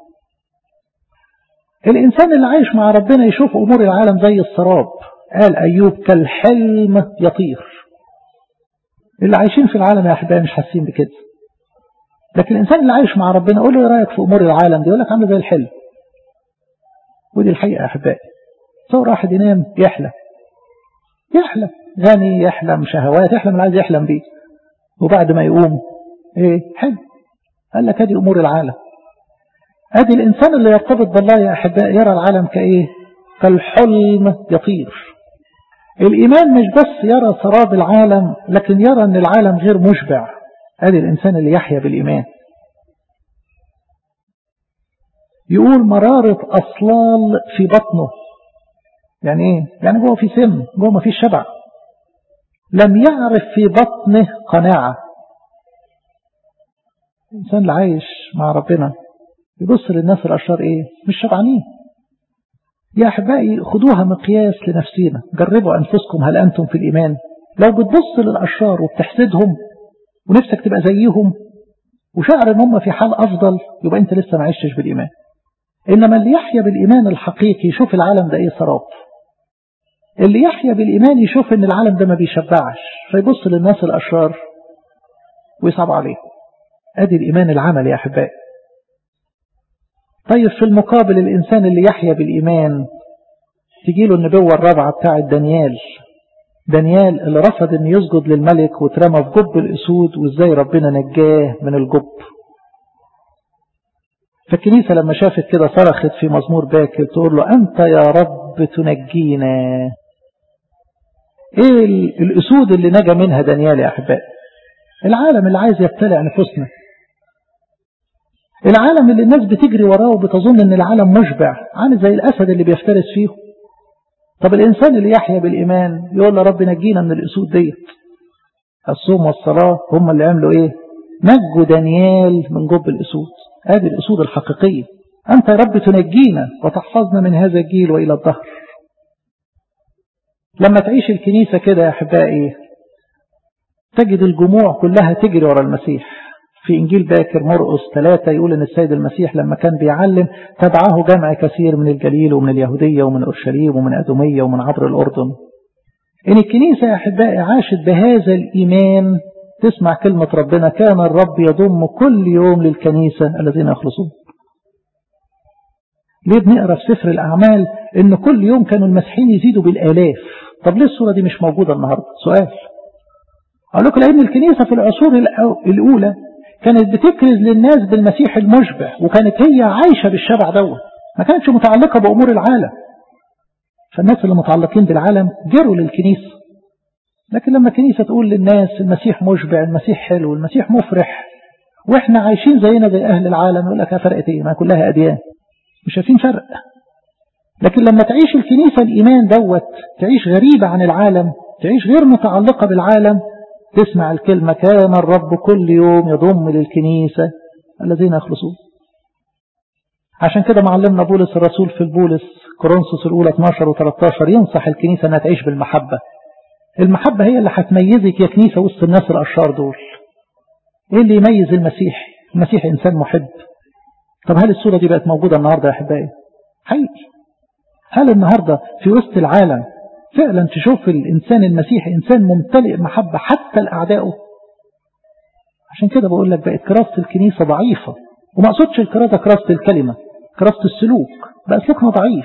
الإنسان اللي عايش مع ربنا يشوف أمور العالم زي السراب قال أيوب كالحلم يطير اللي عايشين في العالم يا أحبائي مش حاسين بكده لكن الإنسان اللي عايش مع ربنا قول له إيه رأيك في أمور العالم دي يقول لك عامله زي الحلم ودي الحقيقة يا أحبائي تصور واحد ينام يحلم يحلم غني يحلم شهوات يحلم اللي عايز يحلم بيه وبعد ما يقوم ايه حلم قال لك ادي امور العالم ادي الانسان اللي يرتبط بالله يا احبائي يرى العالم كايه كالحلم يطير الايمان مش بس يرى سراب العالم لكن يرى ان العالم غير مشبع ادي الانسان اللي يحيا بالايمان يقول مرارة أصلال في بطنه يعني ايه يعني جوه في سم جوه ما فيش شبع لم يعرف في بطنه قناعة الإنسان اللي عايش مع ربنا يبص للناس الأشرار ايه مش شبعانين يا أحبائي خدوها مقياس لنفسينا جربوا أنفسكم هل أنتم في الإيمان لو بتبص للأشرار وبتحسدهم ونفسك تبقى زيهم وشعر ان هم في حال أفضل يبقى أنت لسه ما عشتش بالإيمان إنما اللي يحيا بالإيمان الحقيقي يشوف العالم ده إيه سراب اللي يحيا بالإيمان يشوف إن العالم ده ما بيشبعش فيبص للناس الأشرار ويصعب عليه أدي الإيمان العمل يا أحبائي طيب في المقابل الإنسان اللي يحيا بالإيمان تجيله النبوة الرابعة بتاعة دانيال دانيال اللي رفض أن يسجد للملك وترمى في جب الأسود وإزاي ربنا نجاه من الجب فالكنيسة لما شافت كده صرخت في مزمور باكر تقول له أنت يا رب تنجينا إيه الأسود اللي نجا منها دانيال يا أحبائي العالم اللي عايز يبتلع نفوسنا العالم اللي الناس بتجري وراه وبتظن ان العالم مشبع عامل زي الأسد اللي بيفترس فيه طب الإنسان اللي يحيا بالإيمان يقول له رب نجينا من الأسود ديت الصوم والصلاة هم اللي عملوا إيه نجوا دانيال من جب الأسود هذه الأسود الحقيقية أنت يا رب تنجينا وتحفظنا من هذا الجيل وإلى الظهر لما تعيش الكنيسة كده يا أحبائي تجد الجموع كلها تجري ورا المسيح في إنجيل باكر مرقس ثلاثة يقول أن السيد المسيح لما كان بيعلم تبعه جمع كثير من الجليل ومن اليهودية ومن أورشليم ومن أدومية ومن عبر الأردن إن الكنيسة يا أحبائي عاشت بهذا الإيمان تسمع كلمة ربنا كان الرب يضم كل يوم للكنيسة الذين يخلصون ليه بنقرا في سفر الأعمال إن كل يوم كانوا المسيحيين يزيدوا بالآلاف طب ليه الصورة دي مش موجودة النهاردة سؤال أقول لكم لأن الكنيسة في العصور الأولى كانت بتكرز للناس بالمسيح المشبع وكانت هي عايشة بالشبع دوت ما كانتش متعلقة بأمور العالم فالناس اللي متعلقين بالعالم جروا للكنيسة لكن لما الكنيسة تقول للناس المسيح مشبع المسيح حلو المسيح مفرح واحنا عايشين زينا زي أهل العالم يقول لك فرقت ايه ما كلها أديان مش شايفين فرق لكن لما تعيش الكنيسة الإيمان دوت تعيش غريبة عن العالم تعيش غير متعلقة بالعالم تسمع الكلمة كان الرب كل يوم يضم للكنيسة الذين يخلصون عشان كده معلمنا بولس الرسول في البولس كورنثوس الأولى 12 و13 ينصح الكنيسة أنها تعيش بالمحبة المحبة هي اللي هتميزك يا كنيسة وسط الناس الأشرار دول إيه اللي يميز المسيح المسيح إنسان محب طب هل الصورة دي بقت موجودة النهاردة يا أحبائي حقيقي هل النهاردة في وسط العالم فعلا تشوف الإنسان المسيحي إنسان ممتلئ محبة حتى لأعدائه عشان كده بقول لك بقت كراسة الكنيسة ضعيفة وما أقصدش الكراسة كراسة الكلمة كراسة السلوك بقى سلوكنا ضعيف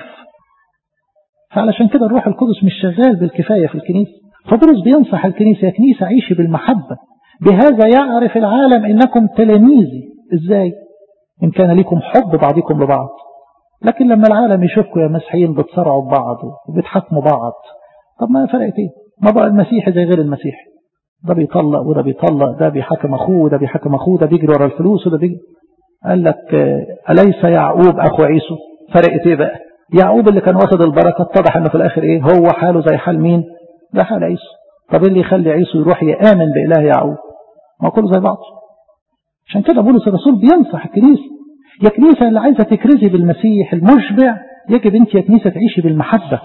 فعلشان كده الروح القدس مش شغال بالكفاية في الكنيسة فبولس بينصح الكنيسة يا كنيسة عيشي بالمحبة بهذا يعرف العالم إنكم تلاميذي إزاي إن كان لكم حب بعضكم لبعض لكن لما العالم يشوفكم يا مسيحيين بتصارعوا ببعض وبتحكموا بعض طب ما فرقت ايه ما بقى المسيحي زي غير المسيحي ده بيطلق وده بيطلق ده بيحكم اخوه وده بيحكم اخوه ده بيجري ورا الفلوس وده بيجري قال لك أليس يعقوب أخو عيسو فرقت ايه بقى يعقوب اللي كان واخد البركة اتضح انه في الاخر ايه هو حاله زي حال مين ده حال عيسو طب ايه اللي يخلي عيسو يروح يآمن بإله يعقوب ما كله زي بعض عشان كده بولس الرسول بينصح الكنيسة يا كنيسة اللي عايزة تكرزي بالمسيح المشبع يجب انت يا كنيسة تعيشي بالمحبة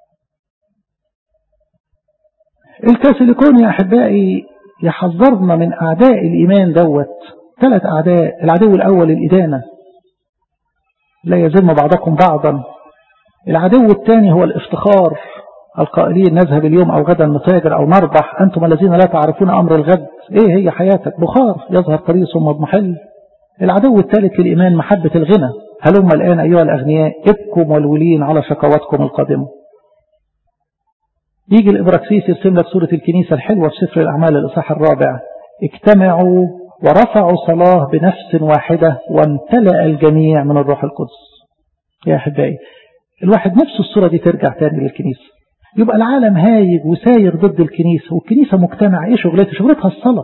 الكاثوليكون يا أحبائي يحذرنا من أعداء الإيمان دوت ثلاث أعداء العدو الأول الإدانة لا يزم بعضكم بعضا العدو الثاني هو الافتخار القائلين نذهب اليوم أو غدا نتاجر أو نربح أنتم الذين لا تعرفون أمر الغد إيه هي حياتك بخار يظهر طريق ثم اضمحل العدو الثالث للإيمان محبة الغنى هلم الآن أيها الأغنياء ابكم والولين على شقواتكم القادمة يجي الإبراكسيس يرسم لك صورة الكنيسة الحلوة في سفر الأعمال الإصحاح الرابع اجتمعوا ورفعوا صلاة بنفس واحدة وامتلأ الجميع من الروح القدس يا أحبائي الواحد نفس الصورة دي ترجع تاني للكنيسة يبقى العالم هايج وساير ضد الكنيسة والكنيسة مجتمع ايه شغلتها شغلتها الصلاة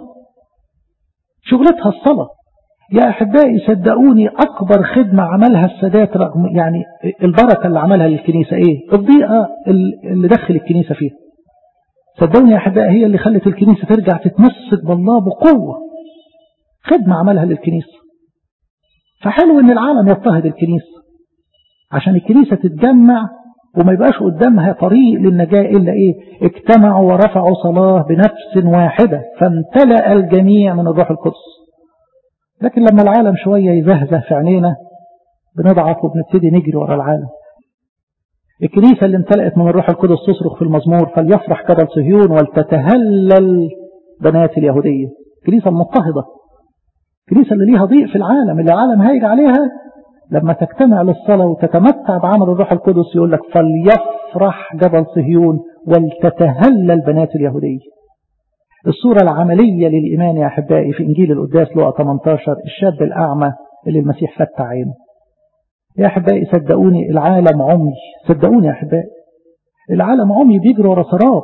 شغلتها الصلاة يا أحبائي صدقوني أكبر خدمة عملها السادات رغم يعني البركة اللي عملها للكنيسة إيه الضيقة اللي دخل الكنيسة فيها صدقوني يا أحبائي هي اللي خلت الكنيسة ترجع تتمسك بالله بقوة خدمة عملها للكنيسة فحلو ان العالم يضطهد الكنيسة عشان الكنيسة تتجمع وما يبقاش قدامها طريق للنجاة إلا إيه اجتمعوا ورفعوا صلاة بنفس واحدة فامتلأ الجميع من الروح القدس لكن لما العالم شوية يزهزه في عينينا بنضعف وبنبتدي نجري ورا العالم الكنيسة اللي امتلأت من الروح القدس تصرخ في المزمور فليفرح جبل صهيون ولتتهلل بنات اليهودية كنيسة مضطهدة كنيسة اللي ليها ضيق في العالم اللي العالم هايج عليها لما تجتمع للصلاة وتتمتع بعمل الروح القدس يقول لك فليفرح جبل صهيون ولتتهلل بنات اليهودية الصورة العملية للإيمان يا أحبائي في إنجيل القداس لقى 18 الشاب الأعمى اللي المسيح فتح عينه يا أحبائي صدقوني العالم عمي صدقوني يا أحبائي العالم عمي بيجري ورا سراب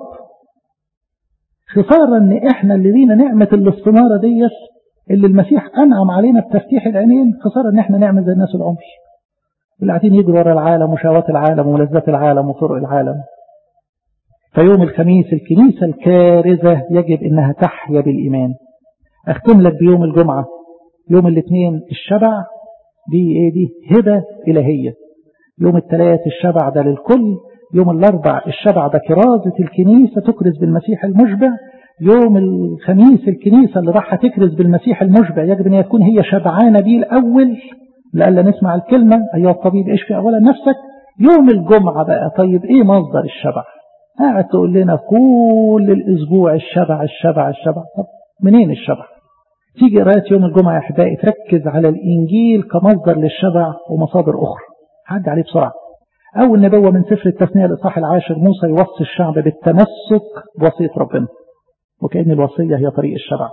خسارة ان احنا اللي لينا نعمة الاستنارة ديت اللي المسيح انعم علينا بتفتيح العينين خسارة ان احنا نعمل زي الناس العمي اللي قاعدين يجروا ورا العالم وشهوات العالم ولذات العالم وطرق العالم فيوم الخميس الكنيسة الكارزة يجب انها تحيا بالايمان اختم لك بيوم الجمعة يوم الاثنين الشبع دي ايه دي هبة الهية يوم الثلاث الشبع ده للكل يوم الاربع الشبع ده كرازة الكنيسة تكرز بالمسيح المشبع يوم الخميس الكنيسة اللي راح تكرز بالمسيح المشبع يجب ان تكون هي شبعانة بيه الاول لألا نسمع الكلمة أيها الطبيب اشفي أولا نفسك يوم الجمعة بقى طيب ايه مصدر الشبع قاعد تقول لنا كل الاسبوع الشبع الشبع الشبع طب منين الشبع تيجي قراءة يوم الجمعة يا أحبائي تركز على الإنجيل كمصدر للشبع ومصادر أخرى عد عليه بسرعة أول نبوة من سفر التثنية الإصحاح العاشر موسى يوصي الشعب بالتمسك بوصية ربنا وكأن الوصية هي طريق الشبع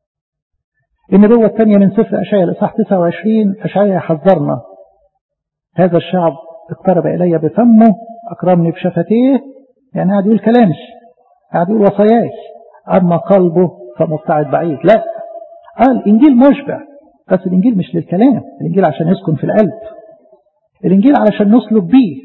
النبوة الثانية من سفر أشعياء الإصحاح 29 أشعياء يحذرنا هذا الشعب اقترب إلي بفمه أكرمني بشفتيه يعني قاعد يقول كلامي قاعد يقول وصاياي أما قلبه فمبتعد بعيد لا قال الإنجيل مشبع بس الإنجيل مش للكلام الإنجيل عشان يسكن في القلب الإنجيل علشان نسلك بيه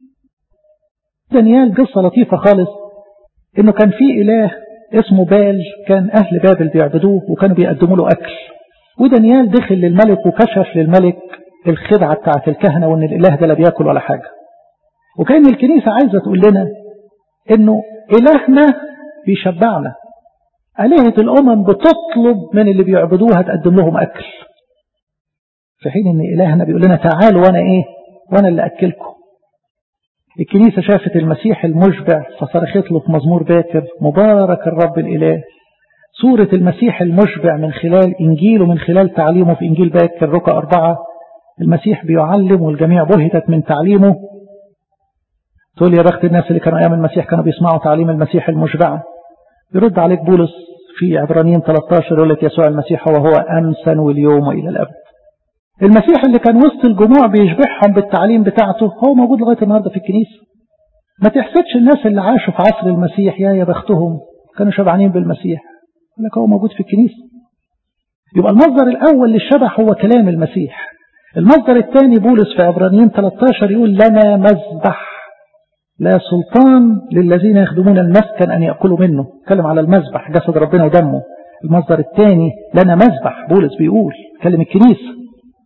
دانيال قصة لطيفة خالص إنه كان في إله اسمه بال كان أهل بابل بيعبدوه وكانوا بيقدموا له أكل ودانيال دخل للملك وكشف للملك الخدعة بتاعت الكهنة وإن الإله ده لا بياكل ولا حاجة وكان الكنيسة عايزة تقول لنا إنه إلهنا بيشبعنا آلهة الأمم بتطلب من اللي بيعبدوها تقدم لهم أكل في حين إن إلهنا بيقول لنا تعالوا وأنا إيه وأنا اللي أكلكم الكنيسة شافت المسيح المشبع فصرخت له في مزمور باكر مبارك الرب الإله صورة المسيح المشبع من خلال إنجيله من خلال تعليمه في إنجيل باكر ركى أربعة المسيح بيعلم والجميع بهتت من تعليمه تقول يا بخت الناس اللي كانوا أيام المسيح كانوا بيسمعوا تعليم المسيح المشبع يرد عليك بولس في عبرانيين 13 يقول لك يسوع المسيح هو هو أمسا واليوم وإلى الأبد المسيح اللي كان وسط الجموع بيشبعهم بالتعليم بتاعته هو موجود لغاية النهاردة في الكنيسة ما تحسدش الناس اللي عاشوا في عصر المسيح يا يا بختهم كانوا شبعانين بالمسيح يقول لك هو موجود في الكنيسة يبقى المصدر الأول للشبع هو كلام المسيح المصدر الثاني بولس في عبرانيين 13 يقول لنا مذبح لا سلطان للذين يخدمون المسكن أن يأكلوا منه كلم على المذبح جسد ربنا ودمه المصدر الثاني لنا مذبح بولس بيقول كلم الكنيسة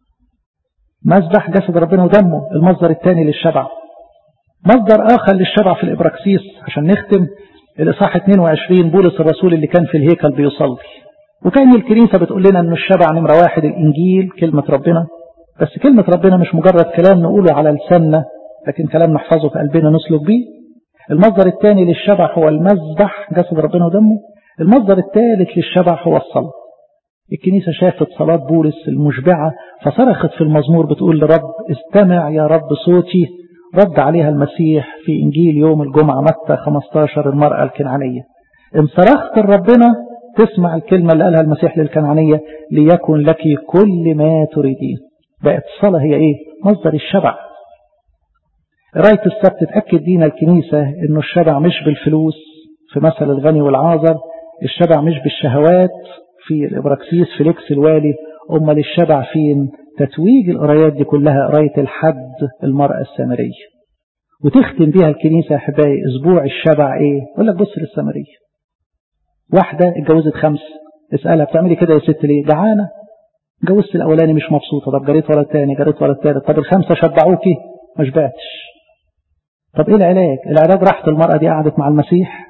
مذبح جسد ربنا ودمه المصدر الثاني للشبع مصدر آخر للشبع في الإبراكسيس عشان نختم الإصحاح 22 بولس الرسول اللي كان في الهيكل بيصلي وكان الكنيسة بتقول لنا أن الشبع نمرة واحد الإنجيل كلمة ربنا بس كلمة ربنا مش مجرد كلام نقوله على لساننا لكن كلام نحفظه في قلبنا نسلك بيه المصدر الثاني للشبع هو المذبح جسد ربنا ودمه المصدر الثالث للشبع هو الصلاة الكنيسة شافت صلاة بولس المشبعة فصرخت في المزمور بتقول لرب استمع يا رب صوتي رد عليها المسيح في إنجيل يوم الجمعة متى 15 المرأة الكنعانية إن صرخت لربنا تسمع الكلمة اللي قالها المسيح للكنعانية ليكن لك كل ما تريدين بقت الصلاة هي إيه مصدر الشبع قراية السبت تأكد دينا الكنيسة إنه الشبع مش بالفلوس في مثل الغني والعازر الشبع مش بالشهوات في الإبراكسيس في لكس الوالي أمال الشبع فين تتويج القرايات دي كلها قراية الحد المرأة السامرية وتختم بيها الكنيسة أحبائي أسبوع الشبع إيه يقول لك بص للسامرية واحدة اتجوزت خمس اسألها بتعملي كده يا ست ليه جعانة جوزت الأولاني مش مبسوطة طب جريت ولا التاني جريت ولا التالت طب الخمسة شبعوكي ما شبعتش طب ايه العلاج العلاج راحت المرأة دي قعدت مع المسيح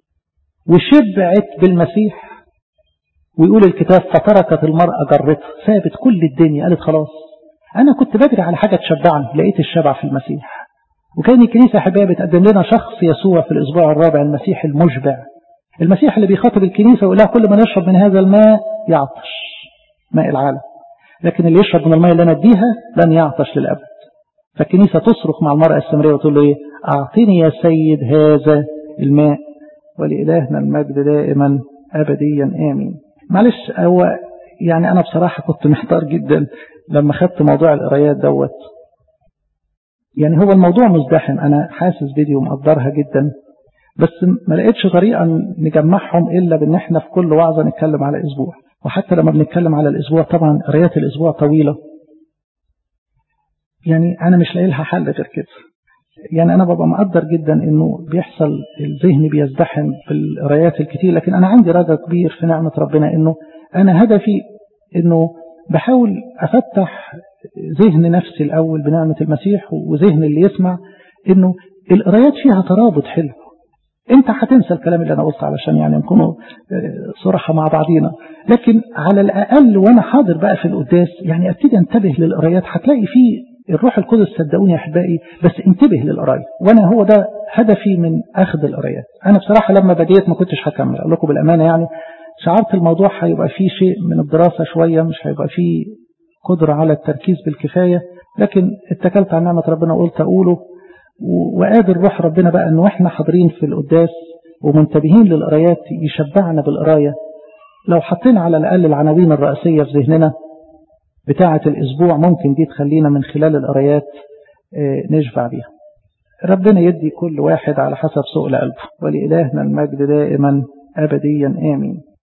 وشبعت بالمسيح ويقول الكتاب فتركت المرأة جرتها سابت كل الدنيا قالت خلاص أنا كنت بجري على حاجة تشبعني لقيت الشبع في المسيح وكان الكنيسة حبايبي بتقدم لنا شخص يسوع في الأسبوع الرابع المسيح المشبع المسيح اللي بيخاطب الكنيسة ويقول لها كل من يشرب من هذا الماء يعطش ماء العالم لكن اللي يشرب من الماء اللي أنا أديها لن يعطش للأبد فالكنيسة تصرخ مع المرأة السمرية وتقول له إيه أعطني يا سيد هذا الماء ولإلهنا المجد دائما أبديا آمين معلش هو يعني أنا بصراحة كنت محتار جدا لما خدت موضوع القرايات دوت يعني هو الموضوع مزدحم أنا حاسس بيدي ومقدرها جدا بس ما لقيتش طريقة نجمعهم إلا بأن احنا في كل وعظة نتكلم على أسبوع وحتى لما بنتكلم على الأسبوع طبعا قرايات الأسبوع طويلة يعني أنا مش لاقي لها حل غير كده يعني أنا ببقى مقدر جدا إنه بيحصل الذهن بيزدحم في القرايات الكتير لكن أنا عندي رجاء كبير في نعمة ربنا إنه أنا هدفي إنه بحاول أفتح ذهن نفسي الأول بنعمة المسيح وذهن اللي يسمع إنه القرايات فيها ترابط حلو انت هتنسى الكلام اللي انا قلته علشان يعني نكونوا صراحة مع بعضينا لكن على الاقل وانا حاضر بقى في القداس يعني ابتدي انتبه للقرايات هتلاقي فيه الروح القدس صدقوني يا احبائي بس انتبه للقرايه وانا هو ده هدفي من اخذ القرايات انا بصراحه لما بديت ما كنتش هكمل اقول لكم بالامانه يعني شعرت الموضوع هيبقى فيه شيء من الدراسة شوية مش هيبقى فيه قدرة على التركيز بالكفاية لكن اتكلت على نعمة ربنا وقلت أقوله وقادر روح ربنا بقى أنه إحنا حاضرين في القداس ومنتبهين للقرايات يشبعنا بالقراية لو حطينا على الأقل العناوين الرئيسية في ذهننا بتاعة الأسبوع ممكن دي تخلينا من خلال القرايات نشبع بيها ربنا يدي كل واحد على حسب سؤل قلبه ولإلهنا المجد دائما أبديا آمين